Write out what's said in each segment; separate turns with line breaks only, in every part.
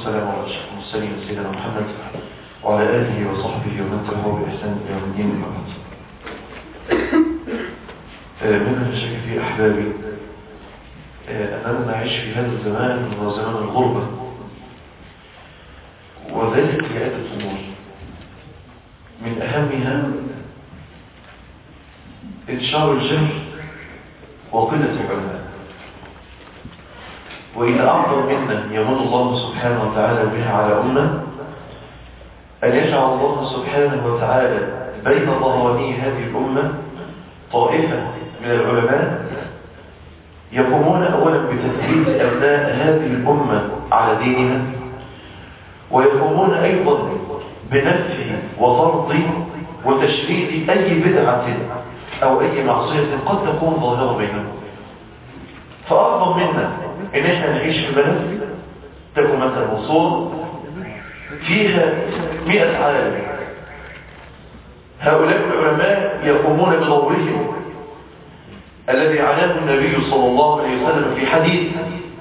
والسلام على أشرف المرسلين سيدنا محمد وعلى آله وصحبه ومن تبعه بإحسان إلى يوم الدين أما بعد. من الشك في أحبابي أننا نعيش في هذا الزمان وهو زمان الغربة وذلك لعدة أمور من أهمها انتشار الجهل وقلة العلماء وإن أعظم منا يمن الله سبحانه وتعالى بها على أمة أن يجعل الله سبحانه وتعالى بين ظهراني هذه الأمة طائفة من العلماء يقومون أولا بتثبيت أبناء هذه الأمة على دينها ويقومون أيضا بنفي وطرد وتشريد أي بدعة أو أي معصية قد تكون ظاهرة بينهم فأعظم منا إن إحنا نعيش في بلد تكون مثلا وصول فيها مئة عالم هؤلاء العلماء يقومون بدورهم الذي عناه النبي صلى الله عليه وسلم في حديث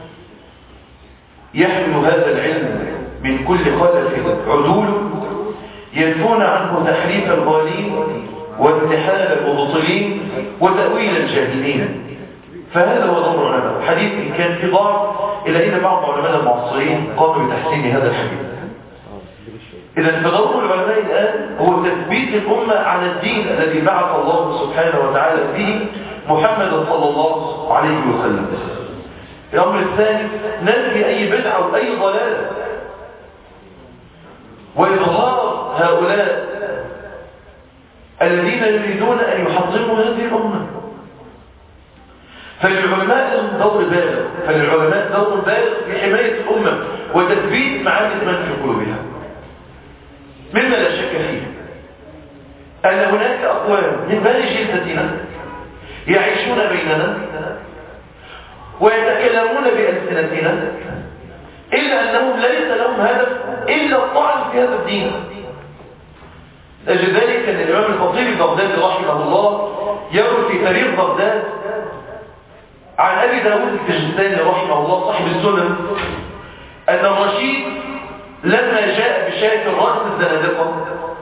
يحمل هذا العلم من كل خلف عدول ينفون عنه تحريف الغالين وانتحال المبطلين وتأويل الجاهلين فهذا هو دور العلماء حديث إن كان في ضعف إلى إن بعض علماء المعاصرين قاموا بتحسين هذا الحديث إذا فدور العلماء الآن هو تثبيت الأمة على الدين الذي بعث الله سبحانه وتعالى به محمد صلى الله عليه وسلم الأمر الثاني ننفي أي بدعة أو أي ضلال وإظهار هؤلاء الذين يريدون أن يحطموا هذه الأمة فللعلماء لهم دور بالغ فللعلماء دور بالغ في حماية الأمة وتثبيت معاني من في قلوبها مما لا شك فيه أن هناك أقوام من بني جلدتنا يعيشون بيننا ويتكلمون بألسنتنا إلا أنهم ليس لهم هدف إلا الطعن في هذا الدين لذلك كان الإمام الخطيب البغدادي رحمه الله يروي في تاريخ بغداد عن أبي داود السجستاني رحمه الله صاحب السنن أن الرشيد لما جاء بشاة الرأس الزنادقة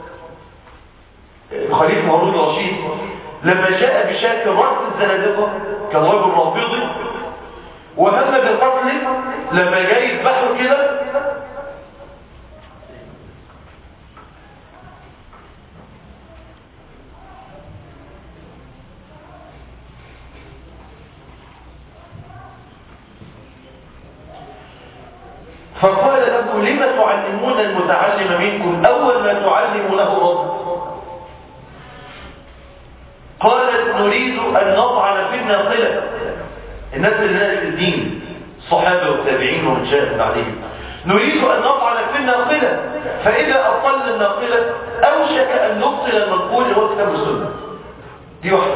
الخليفة هارون الرشيد لما جاء بشاة الرأس الزنادقة كان رجل رافضي وهم بالقتل لما جاي يذبحه كده فقال له لما تعلمون المتعلم منكم أول ما تعلمونه رب قالت نريد أن نطعن في الناقلة الناس اللي نقلت الدين الصحابة والتابعين ومن جاء بعدهم نريد أن نطعن في الناقلة فإذا أطل الناقلة أوشك أن نبطل المنقول هو كتاب السنة دي واحدة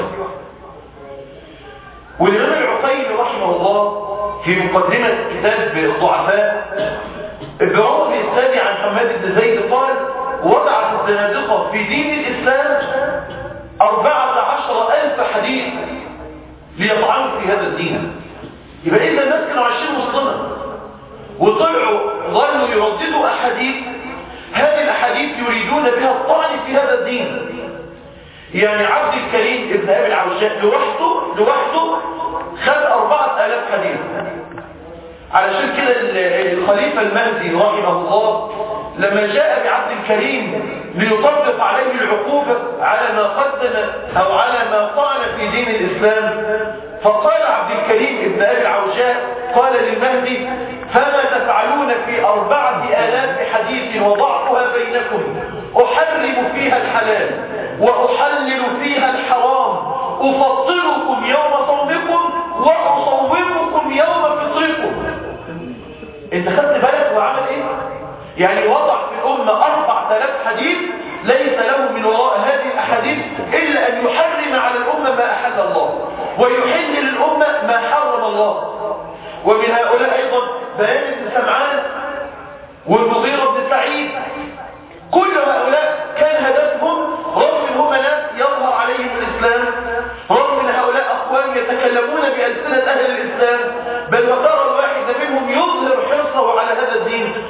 والإمام العقيل رحمه الله في مقدمة كتاب الضعفاء البعوض الثاني عن حماد بن زيد قال وضعت الزنادقة في دين الإسلام أربعة عشر ألف حديث ليطعنوا في هذا الدين يبقى إذا الناس كانوا عايشين مسلمة وطلعوا ظلوا يرددوا أحاديث هذه الأحاديث يريدون بها الطعن في هذا الدين يعني عبد الكريم ابن أبي العوشاء لوحده لوحده خد أربعة آلاف حديث علشان كده الخليفة المهدي رحمه الله لما جاء بعبد الكريم ليطبق عليه العقوبة على ما قدم أو على ما طعن في دين الإسلام فقال عبد الكريم ابن أبي العوجاء قال للمهدي فما تفعلون في أربعة آلاف حديث وضعتها بينكم أحرم فيها الحلال وأحلل فيها الحرام أفطركم يوم صومكم وأصومكم يوم فطركم انت خدت بالك وعمل ايه يعني وضع في الأمة أربع آلاف حديث ليس له من وراء هذه الأحاديث إلا أن يحرم على الأمة ما أحل الله ويحل للأمة ما حرم الله ومن هؤلاء أيضا بيان بن سمعان والمغيرة بن سعيد كل هؤلاء كان هدفهم رغم ان هم ناس يظهر عليهم الإسلام رغم ان هؤلاء أقوام يتكلمون بألسنة أهل الإسلام بل وترى الواحد منهم يظهر حرصه على هذا الدين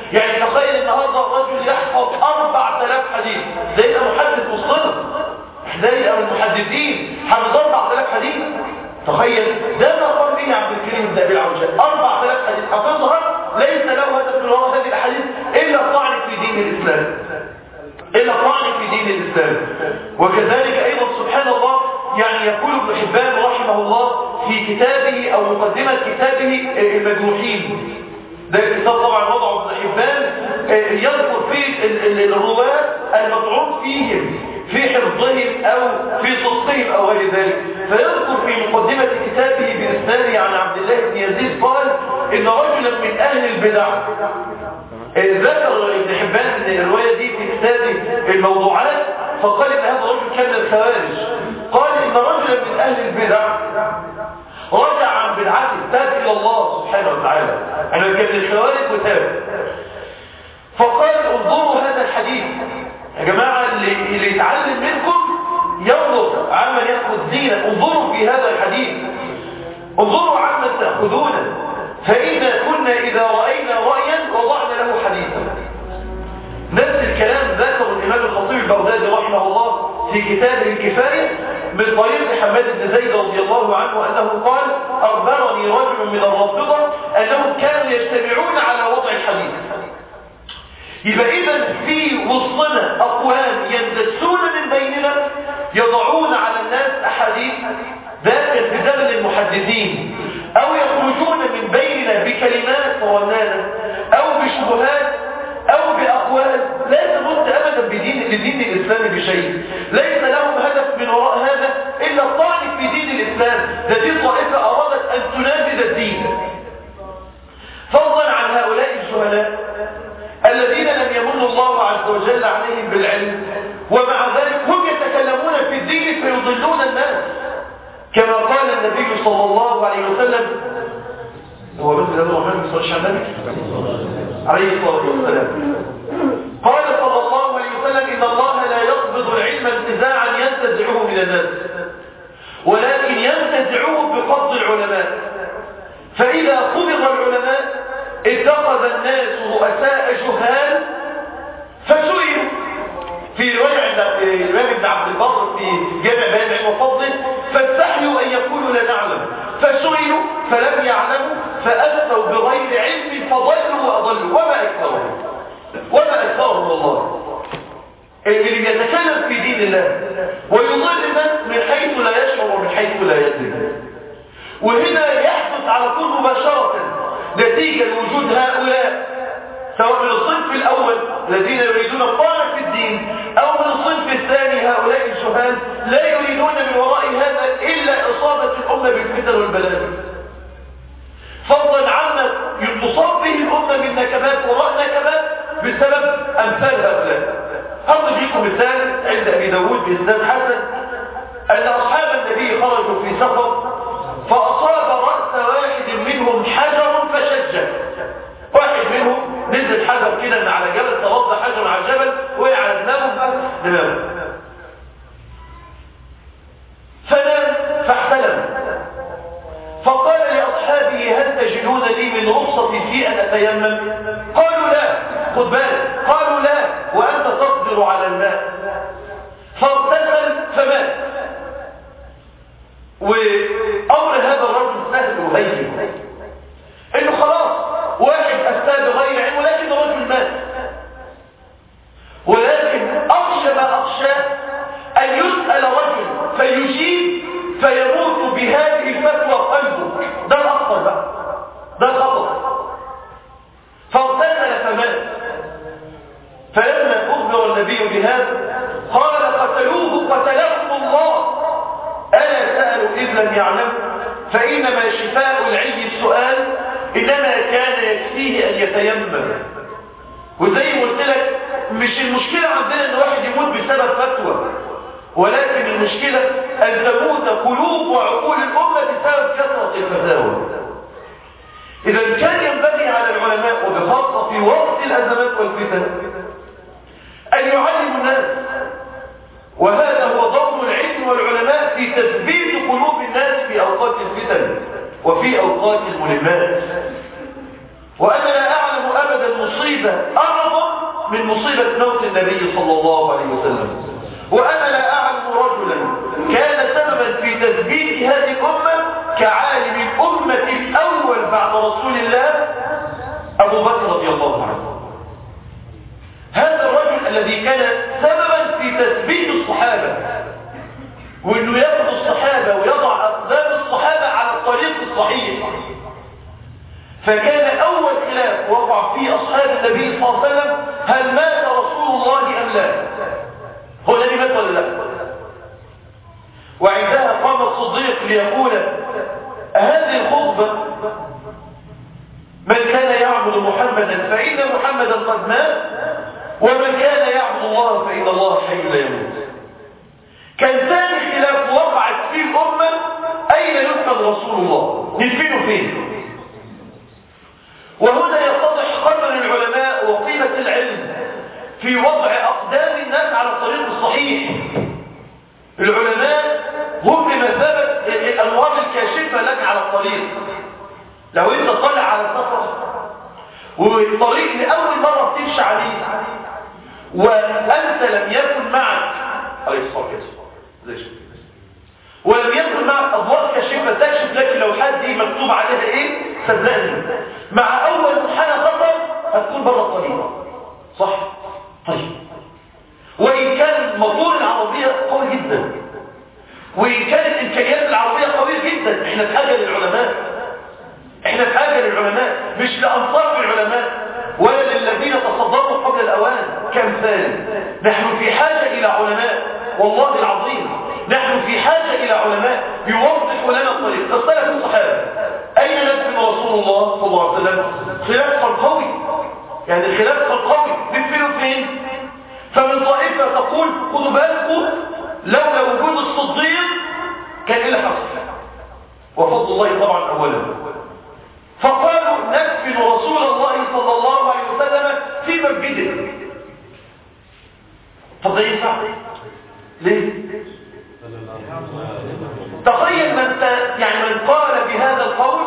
يعني تخيل النهارده رجل يحفظ 4000 حديث ده يبقى محدث مسلم ده يبقى من المحدثين حفظ 4000 حديث تخيل ده ما قام به عبد الكريم الدابي العوجاء 4000 حديث حفظها ليس له هدف من وراء هذه الاحاديث الا الطعن في دين الاسلام الا الطعن في دين الاسلام وكذلك ايضا سبحان الله يعني يقول ابن حبان رحمه الله في كتابه او مقدمه كتابه المجروحين ده الكتاب طبعا وضعه ابن حبان يذكر فيه الرواه المطعون فيهم في حفظهم او في صدقهم او غير ذلك فيذكر في مقدمة كتابه بإسناده عن عبد الله بن يزيد قال ان رجلا من اهل البدع ذكر ابن حبان الرواية دي في كتابه الموضوعات فقال ان هذا الرجل كان من الخوارج قال ان رجلا من اهل البدع رجع عن بدعته تاب الى الله سبحانه وتعالى انا كان من الخوارج وتاب فقال انظروا هذا الحديث يا جماعة اللي, اللي يتعلم منكم ينظر عمن يأخذ دينا انظروا في هذا الحديث انظروا عمن تأخذونه فإذا كنا إذا رأينا رأيا وضعنا له حديثا نفس الكلام ذكر الإمام الخطيب البغدادي رحمه الله في كتابه الكفاية من طريق حماد بن زيد رضي الله عنه أنه قال أخبرني رجل من الرافضة أنهم كانوا يجتمعون على وضع الحديث يبقى إذا في وسطنا أقوام يندسون من بيننا يضعون على الناس أحاديث ذات في زمن المحدثين أو يخرجون من بيننا بكلمات رنانة أو بشبهات أو بأقوال لا تمت أبدا بدين لدين الإسلام بشيء ليس لهم هدف من وراء هذا إلا الطعن في دين الإسلام ده دي طائفة أرادت أن تنافذ الدين فضلا عن هؤلاء الجهلاء الذين لم يمن الله عز وجل عليهم بالعلم ومع ذلك هم يتكلمون في الدين فيضلون الناس كما قال النبي صلى الله عليه وسلم هو بس هذا محمد صلى الله عليه وسلم عليه الصلاة والسلام قال صلى الله عليه وسلم إن الله لا يقبض العلم انتزاعا ينتزعه من الناس ولكن ينتزعه بقبض العلماء فإذا قبض العلماء اتخذ الناس رؤساء جهال فسئلوا في رواية الإمام ابن عبد البر في جامع بيان العلم وفضله فاستحيوا أن يقولوا لا نعلم فسئلوا فلم يعلموا فأفتوا بغير علم فضلوا وأضلوا وما أكثرهم وما أكثرهم والله اللي بيتكلم في دين الله ويضل الناس من حيث لا يشعر ومن حيث لا يدري وهنا يحدث على طول مباشرة نتيجة لوجود هؤلاء سواء من الصنف الأول الذين يريدون الطعن في الدين أو من الصنف الثاني هؤلاء الجهال لا يريدون من وراء هذا إلا إصابة الأمة بالفتن والبلاء فضلا عما تصاب به الأمة من نكبات وراء نكبات بسبب أمثال هؤلاء أضرب لكم مثال عند أبي داود بإسناد حسن أن أصحاب النبي خرجوا في سفر فأصاب رأس واحد منهم حجر فشجه واحد منهم نزل حجر كده من على جبل ترد حجر على الجبل وقع على دماغه دماغه فنام فاحتلم فقال لأصحابه هل تجدون لي من رخصة في أن أتيمم قالوا لا خد بالك قالوا لا وأنت تصبر على الماء فاغتسل فمات وأمر هذا الرجل سهل وهين انه خلاص واحد افتى بغير علم ولكن رجل مات ولكن اخشى ما اخشى ان يسأل رجل فيجيب فيموت بهذه الفتوى قلبه ده الاخطر بقى ده الخطر فاغتسل فمات فلما اخبر النبي بهذا قال قتلوه قتلهم الله الا سالوا اذ لم يعلموا فانما شفاء العي السؤال إنما كان يكفيه أن يتيمم وزي ما قلت لك مش المشكلة عندنا أن واحد يموت بسبب فتوى ولكن المشكلة أن تموت قلوب وعقول الأمة بسبب كثرة الفتاوى إذا كان ينبغي على العلماء وبخاصة في وقت الأزمات والفتن أن يعلموا الناس وهذا هو ضرب العلم والعلماء في تثبيت قلوب الناس في أوقات الفتن وفي أوقات الملمات وأنا لا أعلم أبدا مصيبة أعظم من مصيبة موت النبي صلى الله عليه وسلم وأنا لا أعلم رجلا كان سببا في تثبيت هذه الأمة كعالم الأمة الأول بعد رسول الله أبو بكر رضي الله عنه هذا الرجل الذي كان سببا في تثبيت الصحابة وانه ياخذ الصحابة ويضع أقدام الصحابة على الطريق الصحيح فكان أول خلاف وقع فيه أصحاب النبي صلى الله عليه وسلم هل مات رسول الله أم لا هو الذي مات ولا لا وعندها قام الصديق ليقول هذه الخطبة من كان يعبد محمدا فإن محمدا قد مات ومن كان يعبد الله فإن الله حي لا يموت كان ثاني خلاف وقعت فيه الأمة أين يدفن رسول الله ندفنه فين وهنا يتضح قدر العلماء وقيمة العلم في وضع أقدام الناس على الطريق الصحيح العلماء هم بمثابة الأنوار الكاشفة لك على الطريق لو انت طالع على سفر والطريق لأول مرة بتمشي عليه وأنت لم يكن معك عليه الصلاة والسلام ولم يكن معك أضواء كاشفة تكشف لك لو حد مكتوب عليها إيه صدقني مع أول منحنى خطر هتكون بره الطريق صح طيب وإن كان موتور العربية قوي جدا وإن كانت إمكانيات العربية قوية جدا إحنا بحاجة للعلماء إحنا بحاجة للعلماء مش لأنصار العلماء ولا للذين تصدروا قبل الأوان كمثال نحن في حاجة إلى علماء والله العظيم نحن في حاجة إلى علماء يوضحوا لنا الطريق اختلف الصحابة أين ندفن رسول الله صلى الله عليه وسلم خلاف قوي يعني الخلاف قوي ندفنه فين فمن طائفة تقول خذوا بالكم لولا وجود الصديق كان إيه اللي حصل وفضل الله طبعا أولا فقالوا ندفن رسول الله صلى الله عليه وسلم في مسجده طب ده ينفع ليه تخيل من ت... يعني من قال بهذا القول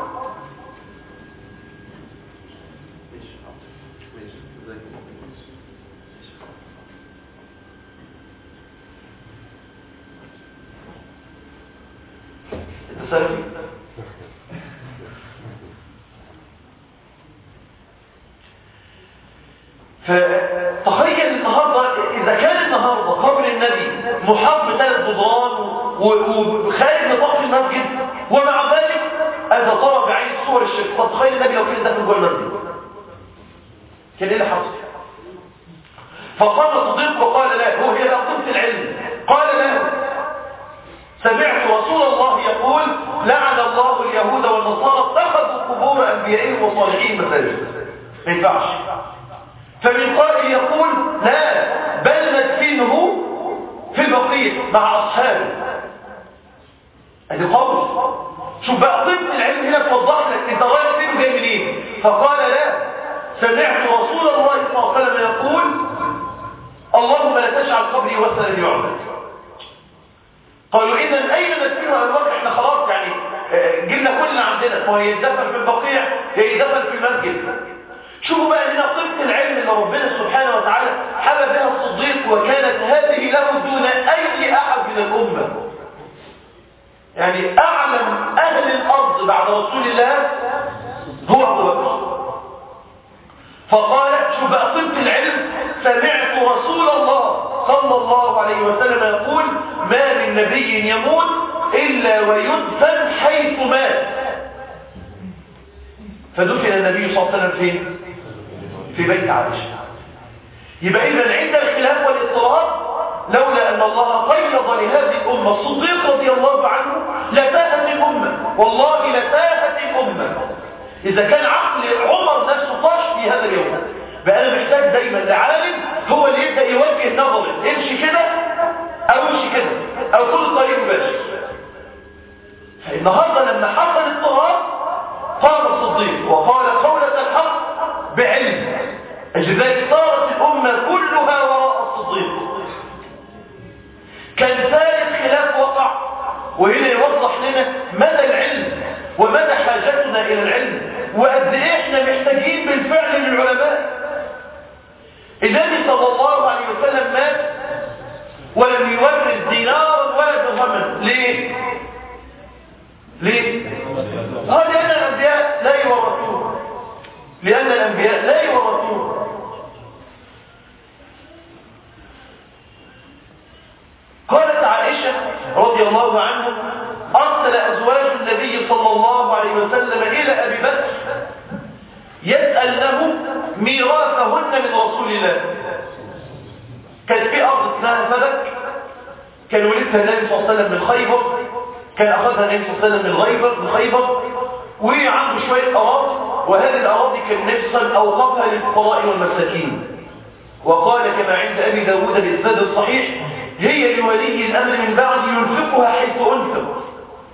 التسلسل فتخيل النهاردة إذا كان النهاردة قبر النبي محاط بثلاث جدران وخارج نطاق المسجد ومع ذلك هذا طرى بعين صور الشرك طب تخيل النبي لو كان داخل جوه المسجد كان ايه اللي حصل فقال الصديق وقال لا هو هي قمت العلم قال لا سمعت رسول الله يقول لعن الله اليهود والنصارى اتخذوا قبور انبيائهم وصالحين مساجد ما ينفعش فمن قائل يقول لا بل ندفنه في البقيع مع أصحابه ادي قول شوف بقى طب العلم هنا توضح لك انت رايح فين وجاي منين فقال لا سمعت رسول الله صلى الله عليه وسلم يقول اللهم لا تجعل قبري وثنا يعبد قالوا اذا اين ندفنه يا بكر احنا خلاص يعني جبنا كل اللي عندنا فهو يدفن في البقيع يدفن في المسجد شوفوا بقى هنا قيمة العلم اللي ربنا سبحانه وتعالى حبى بها الصديق وكانت هذه له دون أي أحد من الأمة يعني أعلم أهل الأرض بعد رسول الله هو أبو بكر فقال شوف بقى قيمة العلم سمعت رسول الله صلى الله عليه وسلم يقول ما من نبي يموت إلا ويدفن حيث مات فدفن النبي صلى الله عليه وسلم فين؟ في بيت عائشة يبقى إذا عند الخلاف والاضطراب لولا أن الله قيض لهذه الأمة الصديق رضي الله عنه لتاهت الأمة والله لتاهت الأمة إذا كان عقل عمر نفسه طاش في هذا اليوم بقى أنا محتاج دايما لعالم هو اللي يبدأ يوجه نظري امشي كده أو امشي كده أو كل الطريق مباشر فالنهاردة لما حصل اضطراب قام الصديق وقال قولة الحق بعلم لذلك صارت الأمة كلها وراء الصديق كان ثالث خلاف وقع وهنا يوضح لنا مدى العلم ومدى حاجتنا إلى العلم وقد إيه إحنا محتاجين ولم يورث دينارا ولا درهما ليه ليه قال لان الانبياء لا يورثون لان الانبياء لا يورثون قالت عائشه رضي الله عنها ارسل ازواج النبي صلى الله عليه وسلم الى ابي بكر يسال له ميراثهن من رسول الله كانت في أرض اسمها فلك كان ولدها النبي صلى الله عليه وسلم من خيبر كان أخذها النبي صلى الله عليه وسلم من خيبر من خيبر وعنده شوية أراضي وهذه الأراضي كان النبي صلى الله عليه وسلم أوقفها للفقراء والمساكين وقال كما عند أبي داود بالإسناد الصحيح هي لولي الأمر من بعد ينفقها حيث أنفق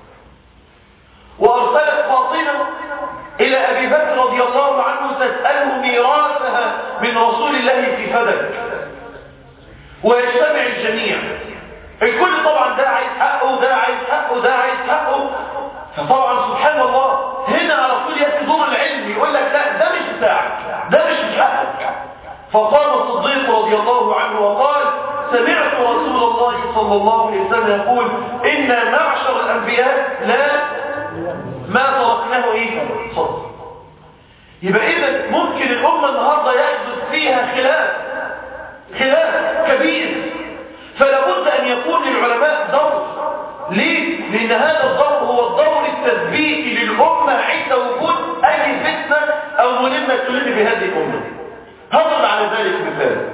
وأرسلت فاطمة إلى أبي بكر رضي الله عنه تسأله ميراثها من رسول الله في فدك ويجتمع الجميع الكل طبعا ده عايز حقه وده عايز حقه وده عايز حقه فطبعا سبحان الله هنا على طول يأتي دور العلم يقول لك لا ده مش بتاعك ده مش حقك فقام الصديق رضي الله عنه وقال سمعت رسول الله صلى الله عليه وسلم يقول إن معشر الأنبياء لا ما تركناه إيه صدق يبقى إذا ممكن الأمة النهاردة يحدث فيها خلاف خلاف كبير فلا بد أن يكون للعلماء دور ليه؟ لأن هذا الدور هو الدور التثبيتي للأمة عند وجود أي فتنة أو مهمة تلم بهذه الأمة هضرب على ذلك مثال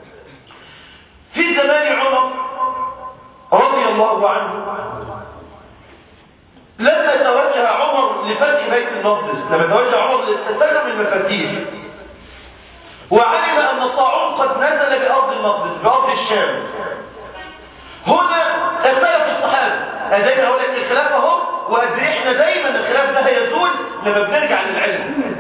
في زمان عمر رضي الله عنه لما توجه عمر لفتح بيت المقدس لما توجه عمر لاستسلم المفاتيح وعلم أن الطاعون قد نزل بأرض المقدس بأرض الشام هنا اختلف الصحابة أدينا أقول إن الخلاف أهو وقد إحنا دايما الخلاف ده يزول لما بنرجع للعلم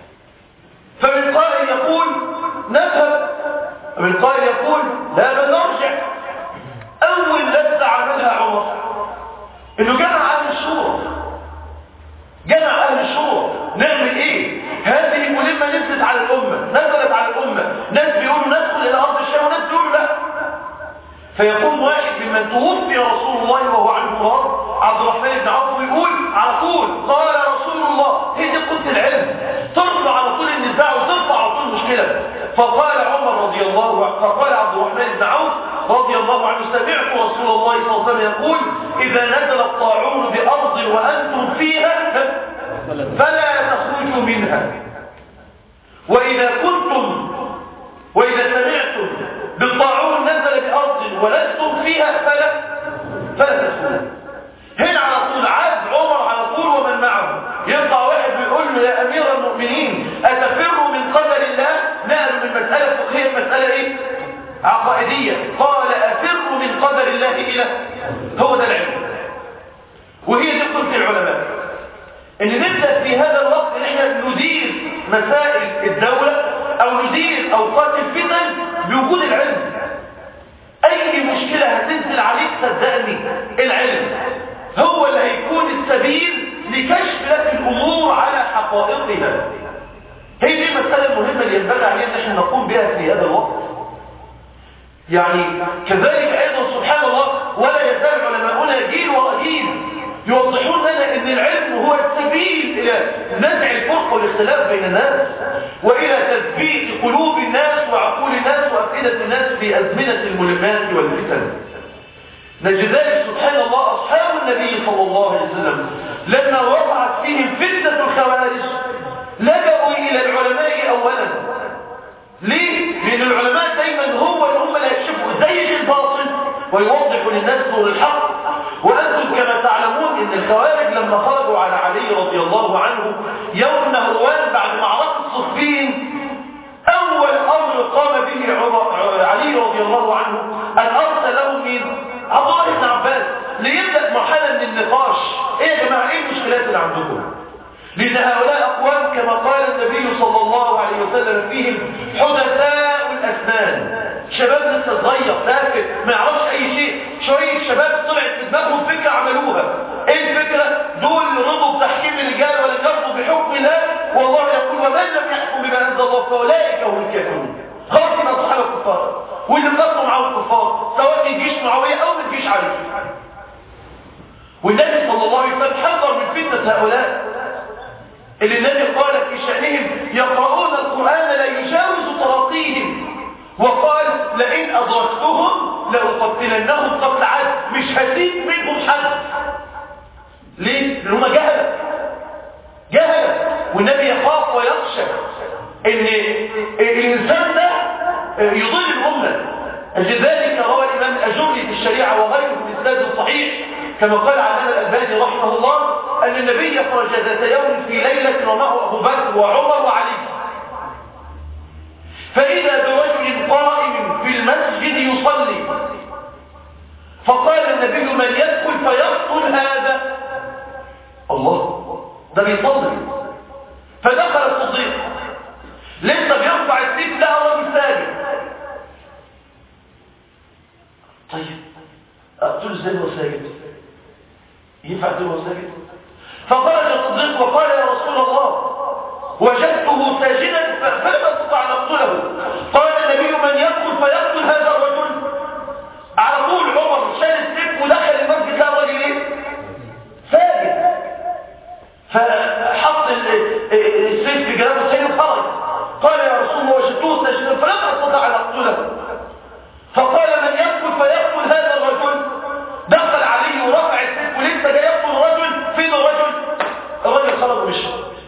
فمن قائل يقول نذهب ومن قائل يقول لا بل نرجع أول لسه عملها عمر إنه جمع أهل الشورى جمع أهل الشورى نعمل إيه؟ هذه الملمة نزلت على الأمة نزلت على الأمة ناس بيقولوا ندخل إلى أرض الشام وناس بيقولوا لا فيقوم واحد ممن توفي رسول الله وهو عن تراب عبد الرحمن بن عوف ويقول على طول قال رسول الله هي دي قوه العلم ترفع على طول النزاع وترفع على طول المشكله فقال عمر رضي الله عنه فقال عبد الرحمن بن عوف رضي الله عنه سمعت رسول الله صلى الله عليه وسلم يقول اذا نزل الطاعون بارض وانتم فيها فلا تخرجوا منها واذا كنتم واذا سمعتم بالطاعون نزل بأرض ولستم فيها فلا فلا تسكنوا هنا على طول عاد عمر على طول ومن معه يطلع واحد ويقول له يا أمير المؤمنين أتفر من قدر الله نقل من مسألة فقهية مسألة إيه؟ عقائدية قال أفر من قدر الله إلى هو ده العلم وهي دي قلت العلماء ان نبدأ في هذا الوقت ان احنا ندير مسائل الدولة او ندير اوقات الفتن بوجود العلم اي مشكلة هتنزل عليك صدقني العلم هو اللي هيكون السبيل لكشف لك الامور على حقائقها هي دي المسألة المهمة اللي ينبغي علينا ان احنا نقوم بها في هذا الوقت يعني كذلك ايضا سبحان الله ولا يزال علماؤنا جيل وراء جيل يوضحون لنا ان العلم هو السبيل الى نزع الفرق والاختلاف بين الناس والى تثبيت قلوب الناس وعقول الناس وافئده الناس في ازمنه الملمات والفتن نجد ذلك سبحان الله اصحاب النبي صلى الله عليه وسلم لما وقعت فيهم فتنه الخوارج لجأوا الى العلماء اولا ليه؟ لان العلماء دايما هو اللي هم اللي يكشفوا زي الباطل ويوضحوا للناس نور الحق وأنتم كما تعلمون أن الخوارج لما خرجوا على علي رضي الله عنه يوم نهروان بعد معركة صفين أول أمر قام به علي رضي الله عنه أن أرسل لهم مين؟ عبد الله بن عباس ليبدأ مرحلة من النقاش إيه يا جماعة إيه المشكلات اللي عندكم؟ لأن هؤلاء أقوام كما قال النبي صلى الله عليه وسلم فيهم حدثاء الأسنان شباب لسه صغير تافه ما يعرفش اي شيء شويه شباب طلعت في دماغهم فكره عملوها ايه الفكره دول رضوا بتحكيم الرجال ولا يرضوا بحكم الله والله يقول ومن لم يحكم بما انزل الله فاولئك هم الكافرون خلاص يبقى اصحاب الكفار واللي قصوا معاهم الكفار سواء من جيش معاوية أو من جيش علي والنبي صلى الله عليه وسلم حذر من فتنة هؤلاء اللي النبي قال في شأنهم يقرؤون القرآن لا يجاوز تراقيهم وقال لئن أدركتهم لأقتلنهم قبل عاد مش هسيب منهم حد ليه؟ لأنهم جهلة جهلة والنبي يخاف ويخشى ان الإنسان ده يضل الأمة لذلك روى الإمام الأجري في الشريعة وغيره في الإسناد الصحيح كما قال عننا الألباني رحمه الله أن النبي خرج ذات يوم في ليلة ومعه أبو بكر وعمر وعلي فإذا برجل قائم في المسجد يصلي فقال النبي من يدخل فيقتل هذا الله ده بيصلي فدخل الصديق لسه بيرفع السيف لها راجل ثاني طيب اقتله ازاي وهو ساجد ينفع اقتله وهو ساجد فخرج الصديق وقال يا رسول الله وجدته ساجدا فلم استطع ان اقتله قال النبي من يقتل فيقتل هذا الرجل على طول عمر شال السيف ودخل المسجد لا راجل ايه ساجد فحط السيف في جنابه الثاني وخرج قال يا رسول الله وجدته ساجدا فلم استطع ان اقتله فقال من يقتل فيقتل هذا الرجل دخل عليه ورفع السيف ولسه جاي يقتل الرجل فين الرجل الرجل خرج ومشي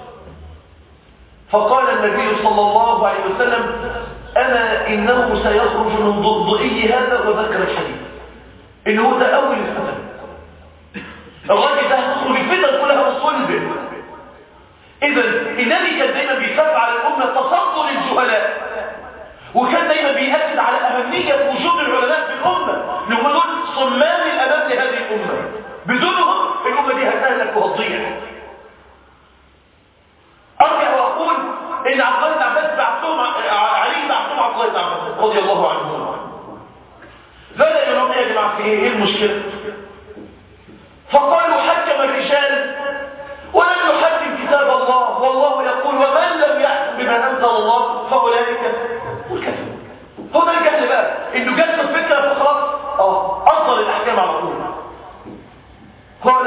فقال النبي صلى الله عليه وسلم أما إنه سيخرج من ضئي هذا وذكر الحديث إنه ده أول الفتن الراجل ده هتدخل الفتن كلها بالصلب إذا النبي كان دايما بيخاف على الأمة تصدر الجهلاء وكان دايما بيأكد على أهمية وجود العلماء في الأمة لهم دول صمام الأمام لهذه الأمة بدونهم الأمة دي هتهلك وهتضيع أرجع وأقول إن عبد الله بن عباس بعثهم علي بعثهم عبد الله بن عباس رضي الله عنه بدأ يقولون يا جماعة في إيه المشكلة فقالوا حكم الرجال ولم يحكم كتاب الله والله يقول ومن لم يحكم بما أنزل الله فأولئك الكفر هو ده الجهل بقى إنه جت الفكرة فخلاص اه أصل الأحكام على طول قال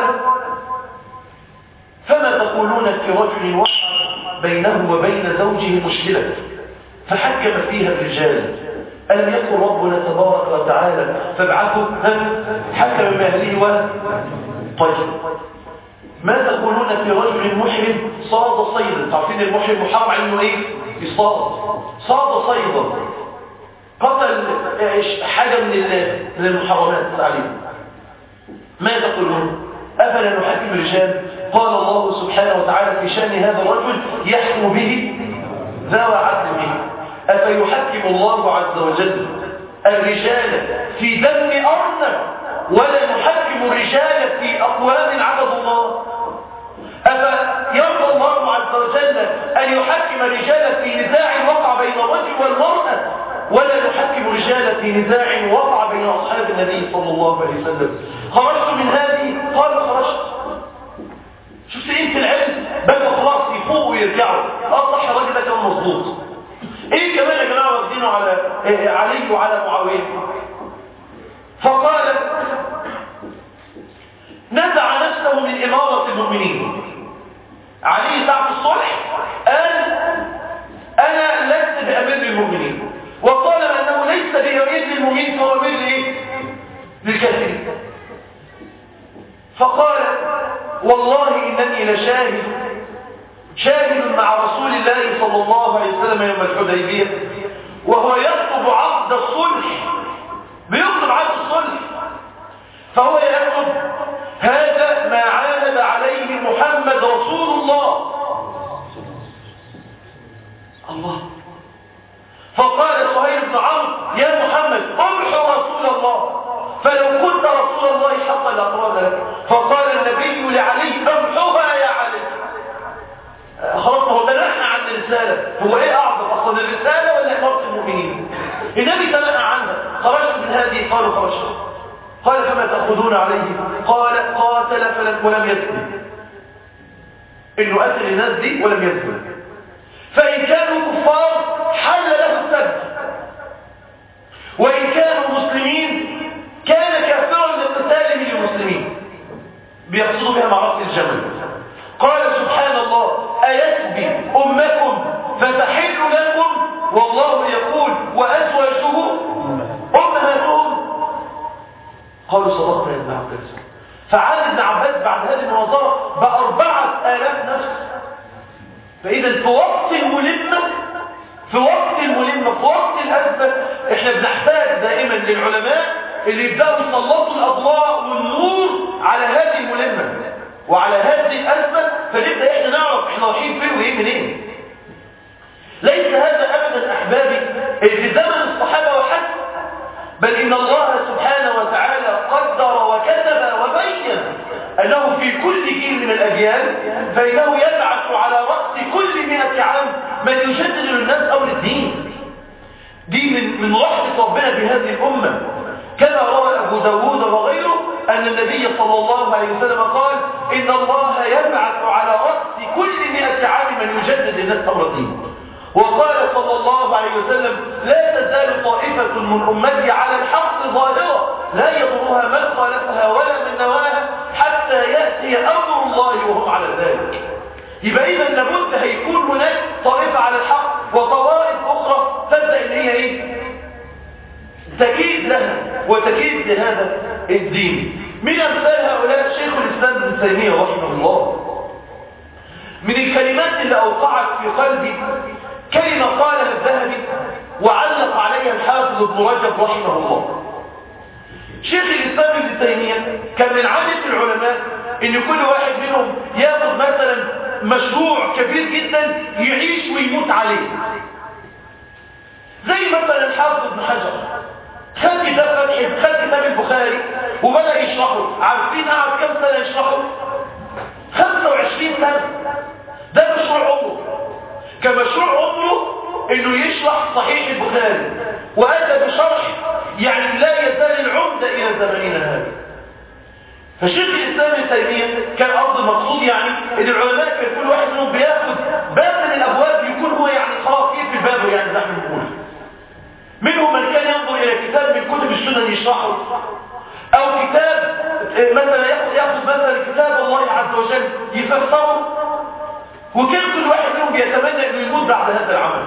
فما تقولون في رجل وقع بينه وبين زوجه مشكلة فحكم فيها الرجال ألم يقل ربنا تبارك وتعالى فابعثوا حكم من أهله و طيب ما تقولون في رجل محرم صاد صيدا تعرفين المحرم محرم على انه ايه يصاد صاد صيدا قتل حاجة من من المحرمات عليه ما تقولون أفلا نحكم الرجال قال الله سبحانه وتعالى في شأن هذا الرجل يحكم به ذوى عدل به أفيحكم الله عز وجل الرجال في دم أرنب ولا نحكم الرجال في أقوام عبد الله أفيرضى الله عز وجل أن يحكم الرجال في نزاع وقع بين الرجل والمرأة ولا نحكم الرجال في نزاع وقع بين أصحاب النبي صلى الله عليه وسلم خرجت من هذه قال خرجت شفت انت العلم بقى خلاص يفوقوا ويرجعوا اصح الراجل ده كان مظبوط ايه كمان يا جماعه واخدينه على إيه علي وعلى معاويه فقال نزع نفسه من اماره المؤمنين علي ساعه الصلح قال انا لست بامير المؤمنين وطالما انه ليس بامير المؤمنين فهو امير لايه للكافرين فقال والله إنني لشاهد شاهد مع رسول الله صلى الله عليه وسلم يوم الحديبية وهو يكتب عقد الصلح بيكتب عقد الصلح فهو يكتب هذا ما عاند عليه محمد رسول الله الله فقال صهيب بن عمرو يا محمد امحو رسول الله فلو كنت رسول الله حق الأقرار لك فقال النبي لعلي امحوها يا علي خلاص هو تنحى عن الرسالة هو ايه اعظم اصلا الرسالة ولا امارة المؤمنين النبي تنحى عنها خرجت من هذه قالوا خرجت قال فما تأخذون عليه قال قاتل فلم ولم يسلم انه قتل الناس دي ولم يسلم فإن كانوا كفار حل له السبت وإن كانوا مسلمين والله يقول وأزواجه أمهاتهم قالوا صدقت يا ابن عباس فعاد ابن عباس بعد هذه المناظرة بأربعة آلاف نفس فإذا في وقت الملمة في وقت الملمة في وقت الأزمة احنا بنحتاج دائما للعلماء اللي يبدأوا يسلطوا الأضواء والنور على هذه الملمة وعلى هذه الأزمة فنبدأ احنا نعرف احنا رايحين فين وايه منين ليس هذا أبدا أحبابي في زمن الصحابة وحسب بل إن الله سبحانه وتعالى قدر وكتب وبين أنه في كل جيل من الأجيال فإنه يبعث على رأس كل مئة عام من يجدد للناس أمر الدين دي من من رحمة ربنا بهذه الأمة كما روى أبو داود وغيره أن النبي صلى الله عليه وسلم قال إن الله يبعث على رأس كل مئة عام من يجدد للناس أمر الدين وقال صلى الله عليه وسلم لا تزال طائفة من أمتي على الحق ظاهرة لا يضرها من خالفها ولا من نواها حتى يأتي أمر الله وهم على ذلك يبقى إذا لابد هيكون هناك طائفة على الحق وطوائف أخرى تبدأ إن هي إيه؟ تكيد لها وتكيد لهذا الدين من أمثال هؤلاء شيخ الإسلام ابن تيمية رحمه الله من الكلمات اللي أوقعت في قلبي كلمة قالها الذهبي وعلق عليها الحافظ ابن رجب رحمه الله شيخ الإسلام ابن تيمية كان من عادة العلماء ان كل واحد منهم ياخذ مثلا مشروع كبير جدا يعيش ويموت عليه زي مثلا الحافظ ابن حجر خد كتاب فتح خد كتاب البخاري وبدأ يشرحه عارفين قعد كم سنة يشرحه 25 سنة ده مشروع عمره كمشروع عمره انه يشرح صحيح البخاري واتى بشرح يعني لا يزال العمدة الى زماننا هذا فشيخ الاسلام ابن تيميه كان قصد المقصود يعني ان العلماء كان كل واحد منهم بياخد باب من الابواب يكون هو يعني خلاص يقفل بابه يعني زي ما بنقول منهم من كان ينظر الى كتاب من كتب السنن يشرحه او كتاب مثلا ياخذ ياخذ مثلا كتاب الله عز وجل يفسره وكان كل واحد منهم بيتمنى انه يموت بعد هذا العمل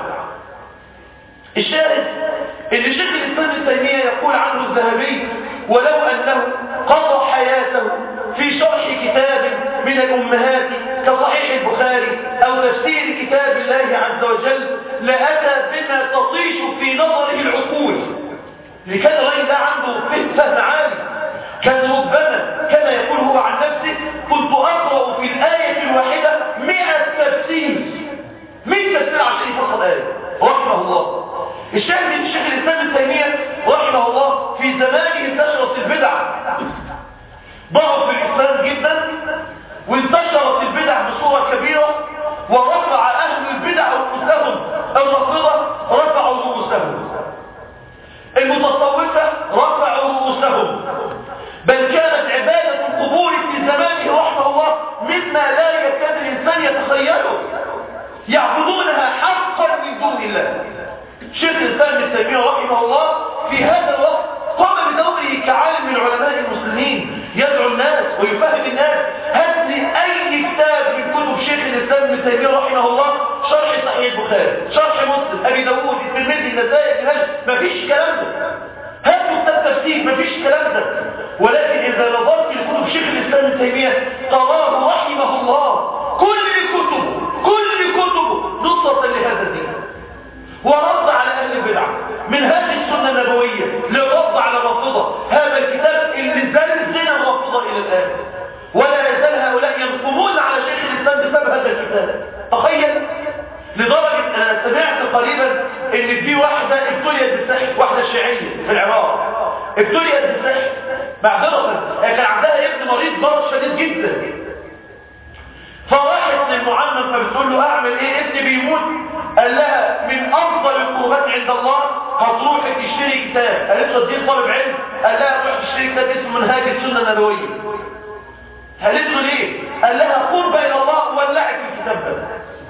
الشاهد ان شيخ الاسلام ابن تيميه يقول عنه الذهبي ولو انه قضى حياته في شرح كتاب من الامهات كصحيح البخاري او تفسير كتاب الله عز وجل لاتى بما تطيش في نظره العقول لكان الراجل ده عنده فهم عالي كان ربما كما يقول هو عن نفسه كنت اقرا في الايه الواحده 100 تفسير 100 تفسير عشان يفصل ايه رحمه الله الشاهد ان الشيخ الاسلام ابن تيميه رحمه الله في زمانه انتشرت البدع ضعف الاسلام جدا وانتشرت البدع بصوره كبيره ورفع اهل البدع رؤوسهم الرافضه رفعوا رؤوسهم المتصوفه رفعوا رؤوسهم بل كانت عباده القبور في زمانه رحمه الله مما لا يكاد الانسان يتخيله يعبدونها حقا من دون الله شيخ الإسلام ابن تيمية رحمه الله في هذا الوقت قام بدوره كعالم من علماء المسلمين يدعو الناس ويفهم الناس هات لي أي كتاب من كتب شيخ الإسلام ابن تيمية رحمه الله شرح صحيح البخاري شرح مسلم أبي داوود الترمذي النسائي ابن ما مفيش كلام ده هات كتاب تفسير مفيش كلام ده ولكن إذا نظرت لكتب شيخ الإسلام ابن تيمية تراه رحمه الله كل كتبه كل كتبه نصرة لهذا الدين ورد على أهل البدع من هذه السنة النبوية للرد على الرافضة هذا الكتاب اللي زلزل الرافضة إلى الآن ولا يزال هؤلاء ينقمون على شيخ الإسلام بسبب هذا الكتاب تخيل لدرجة أنا سمعت قريبا إن في واحدة ابتليت بالسحر واحدة شيعية في العراق ابتليت بالسحر معذرة كان عندها ابن مريض مرض شديد جدا فراحت للمعلم فبتقول له اعمل ايه ابني بيموت قال لها من افضل القربات عند الله هتروح تشتري كتاب قالت له دي طالب علم قال لها تروح تشتري كتاب اسمه منهاج السنه النبويه قالت له ليه قال لها قربة الى الله ولعت الكتاب ده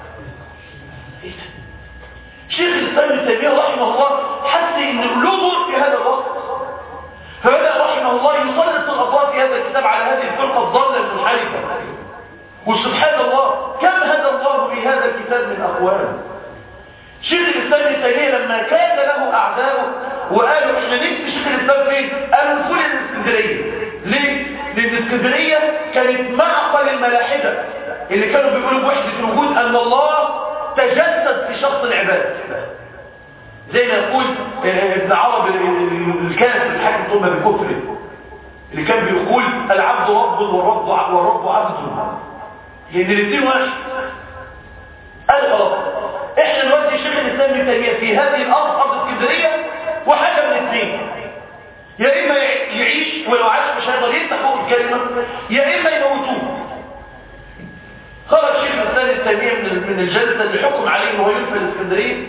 شيخ الاسلام ابن تيميه رحمه الله حس ان له دور في هذا الوقت فبدا رحمه الله يسلط الاطراف في هذا الكتاب على هذه الفرقه الضاله المنحرفه وسبحان الله كم هدى الله في هذا الكتاب من أقوال شيخ الإسلام ابن تيمية لما كان له أعداؤه وقالوا احنا نفسي شيخ الإسلام فين؟ قالوا نقول الإسكندرية ليه؟ لأن الإسكندرية كانت معقل الملاحدة اللي كانوا بيقولوا بوحدة الوجود أن الله تجسد في شخص العباد زي ما يقول ابن عرب الكافر الحاكم ثم بكفر اللي كان بيقول العبد رب والرب والرب عبد لان الاثنين واحد قال خلاص احنا نودي شيخ الاسلام ابن تيميه في هذه الارض ارض اسكندريه وحاجه من الاثنين يا اما يعيش ولو عاش مش هيقدر يفتح فوق الكلمه يا اما يموتوه خرج شيخ الاسلام ابن تيميه من من الجلسه اللي حكم عليه انه يدفن الاسكندريه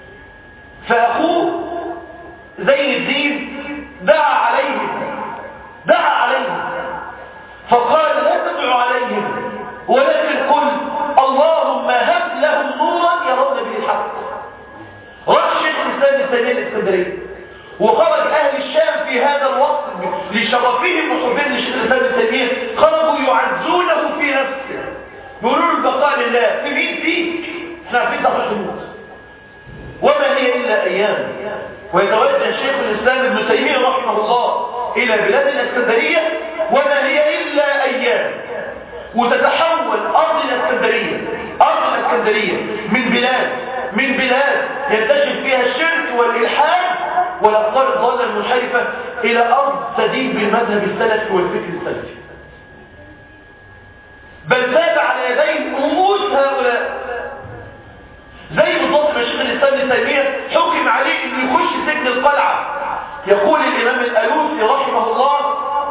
فاخوه زين الدين دعا عليهم دعا عليهم فقال لا تدعو عليهم ولكن قل اللهم هب لهم نورا يرون به الحق راح شيخ الاسلام الثاني الاسكندريه وخرج اهل الشام في هذا الوقت لشرفهم وحبهم لشيخ الاسلام الثاني خرجوا يعزونه في نفسه يقولوا له البقاء لله في مين فيك احنا عارفين ده تموت وما هي الا ايام ويتوجه شيخ الاسلام ابن تيميه رحمه الله الى بلاد الاسكندريه وما هي الا ايام وتتحول ارض الاسكندريه ارض الاسكندريه من بلاد من بلاد ينتشر فيها الشرك والالحاد والافكار الضاله المنحرفه الى ارض تدين بالمذهب السلفي والفكر السلفي بل تاب على يديه رؤوس هؤلاء زي بالضبط ما شيخ الاسلام ابن تيميه حكم عليه انه يخش سجن القلعه يقول الامام الالوسي رحمه الله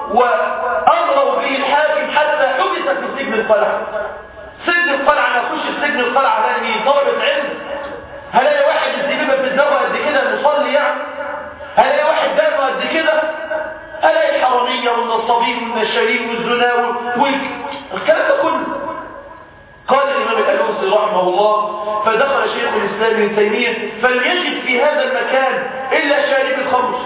وامروا به الحاكم حتى حبس في سجن القلعه سجن القلعه انا اخش في سجن القلعه ده اني طالب علم هلاقي واحد الزبيبه في الزاويه قد كده مصلي يعني هلاقي واحد دمه قد كده هلاقي الحراميه والنصابين والنشالين والزنا والكلام ده كله قال الإمام الألوسي رحمه الله فدخل شيخ الإسلام ابن تيمية فلم يجد في هذا المكان إلا شارب الخمر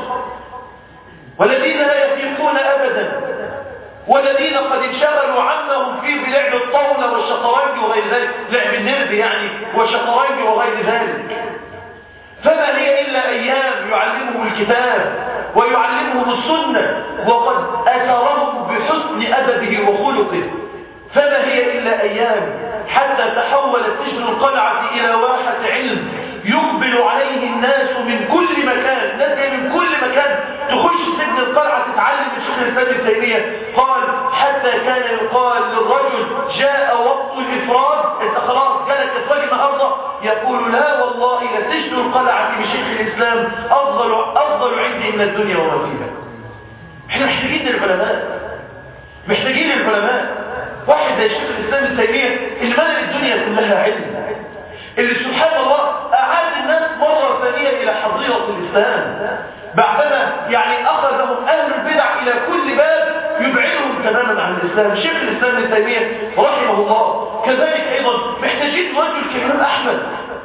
والذين لا يفيقون أبدا والذين قد انشغلوا عنهم في بلعب الطاولة والشطرنج وغير ذلك لعب النرد يعني والشطرنج وغير ذلك فما هي إلا أيام يعلمهم الكتاب ويعلمهم السنة وقد أثرهم بحسن أدبه وخلقه فما هي إلا أيام حتى تحولت سجن القلعة إلى واحة علم يقبل عليه الناس من كل مكان الناس من كل مكان تخش سجن القلعة تتعلم من شيخ الإسلام ابن تيمية قال حتى كان يقال للرجل جاء وقت الإفراد انت خلاص جالك إفراد النهاردة يقول لا والله لسجن القلعة بشيخ الإسلام أفضل, أفضل عندي من الدنيا وما فيها احنا محتاجين للعلماء محتاجين للعلماء واحد زي شيخ الإسلام ابن تيمية اللي ملأ الدنيا كلها علم اللي سبحان الله أعاد الناس مرة ثانية إلى حظيرة الإسلام بعدما يعني أخذهم أهل البدع إلى كل باب يبعدهم تماما عن الإسلام شيخ الإسلام ابن تيمية رحمه الله كذلك أيضا محتاجين رجل كالإمام أحمد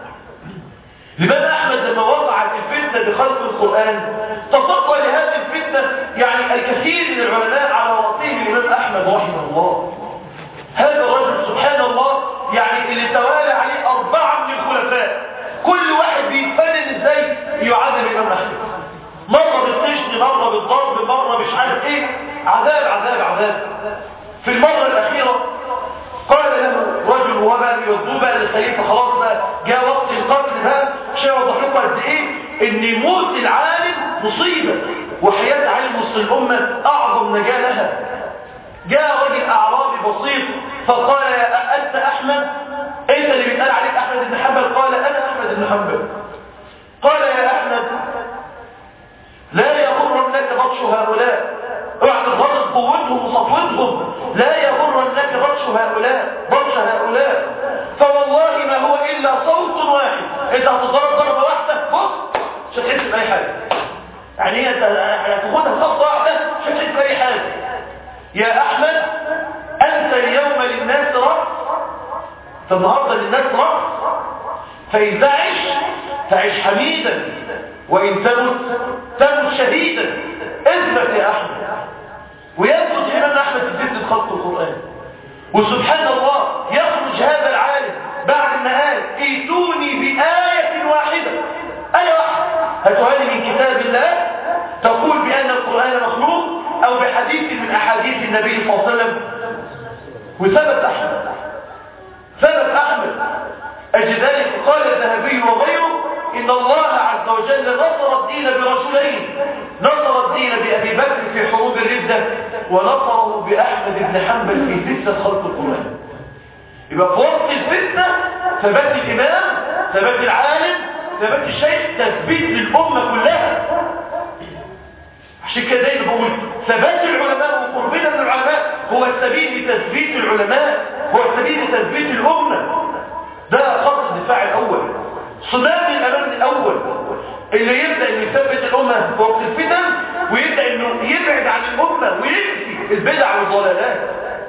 الإمام أحمد لما وقعت الفتنة بخلق القرآن تصدى لهذه الفتنة يعني الكثير من العلماء على رأسهم الإمام أحمد رحمه الله هذا الرجل سبحان الله يعني اللي توالى عليه أربعة من الخلفاء كل واحد بيتفنن ازاي يعادل الإمام أحمد مرة بالسجن مرة بالضرب مرة مش عارف ايه عذاب عذاب عذاب في المرة الأخيرة قال له رجل وبقى يودوه بقى للخليفة خلاص بقى جاء وقت القتل ده شيء وضح لكم قد ايه ان موت العالم مصيبة وحياة عالم وسط الأمة أعظم نجاة لها جاء رجل أعرابي بسيط فقال يا أنت أحمد أنت اللي بيتقال عليك أحمد بن حنبل قال أنا أحمد بن حنبل قال يا أحمد لا يغرنك بطش هؤلاء اوعى تغرض قوتهم وسطوتهم لا يغرنك بطش هؤلاء بطش هؤلاء فوالله ما هو إلا صوت واحد انت هتضرب ضربة واحدة بص مش هتحس بأي حاجة يعني انت هتاخدها خطوة واحدة مش هتحس بأي حاجة يا أحمد أنت اليوم للناس رأس فالنهاردة للناس رأس فإذا عش فعش حميدا وإن تمت تمت شهيدا اثبت يا أحمد ويثبت الإمام أحمد في فتنة خلق القرآن وسبحان الله يخرج هذا العالم بعد ما قال ائتوني بآية واحدة آية واحدة هاتها لي من كتاب الله تقول بأن القرآن مخلوق أو بحديث من أحاديث النبي صلى الله عليه وسلم وثبت أحمد ثبت أحمد أجل ذلك قال الذهبي وغيره إن الله عز وجل نصر الدين برسولين نصر الدين بأبي بكر في حروب الردة ونصره بأحمد بن حنبل في فتنة خلق القرآن يبقى في وسط الفتنة ثبات الإمام ثبات العالم ثبات الشيخ تثبيت للأمة كلها عشان كده دايما بقول ثبات العلماء وقربنا من العلماء هو السبيل لتثبيت العلماء هو السبيل لتثبيت الأمة ده خط الدفاع الأول صدام الأمان الأول اللي يبدأ انه يثبت الأمة في وقت الفتن ويبدأ انه يبعد عن الأمة وينفي البدع والضلالات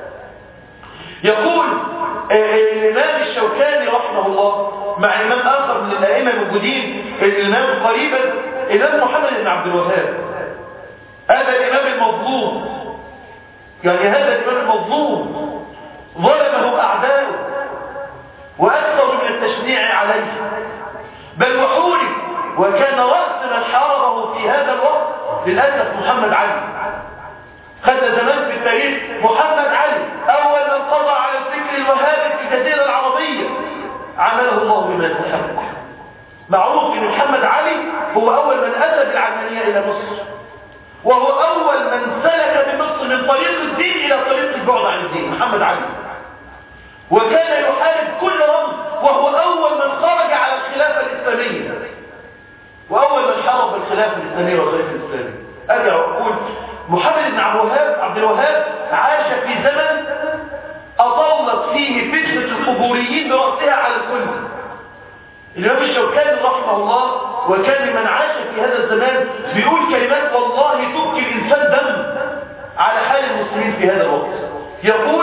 يقول الإمام الشوكاني رحمه الله مع إمام آخر من الأئمة الموجودين الإمام قريبا الإمام محمد بن عبد الوهاب هذا الإمام المظلوم يعني هذا الإمام المظلوم ظلمه أعداؤه وأكثر من التشنيع عليه بل وحوري وكان رأس من حاربه في هذا الوقت للأسف محمد علي خد زمان في التاريخ محمد علي أول من قضى على الفكر الوهابي في الجزيرة العربية عمله الله بما يستحق معروف ان محمد علي هو أول من أتى بالعلمانية إلى مصر وهو أول من سلك بمصر من طريق الدين إلى طريق البعد عن الدين محمد علي وكان يحارب كل رمز وهو أول من خرج على الخلافة الإسلامية وأول من حارب الخلافة الإسلامية والخلافة الإسلامية أرجع وأقول محمد بن عبد الوهاب عبد الوهاب عاش في زمن أطلت فيه فتنة القبوريين برأسها على الكل الإمام الشوكاني رحمه الله وكان من عاش في هذا الزمان بيقول كلمات والله تبكي الإنسان دم على حال المسلمين في هذا الوقت يقول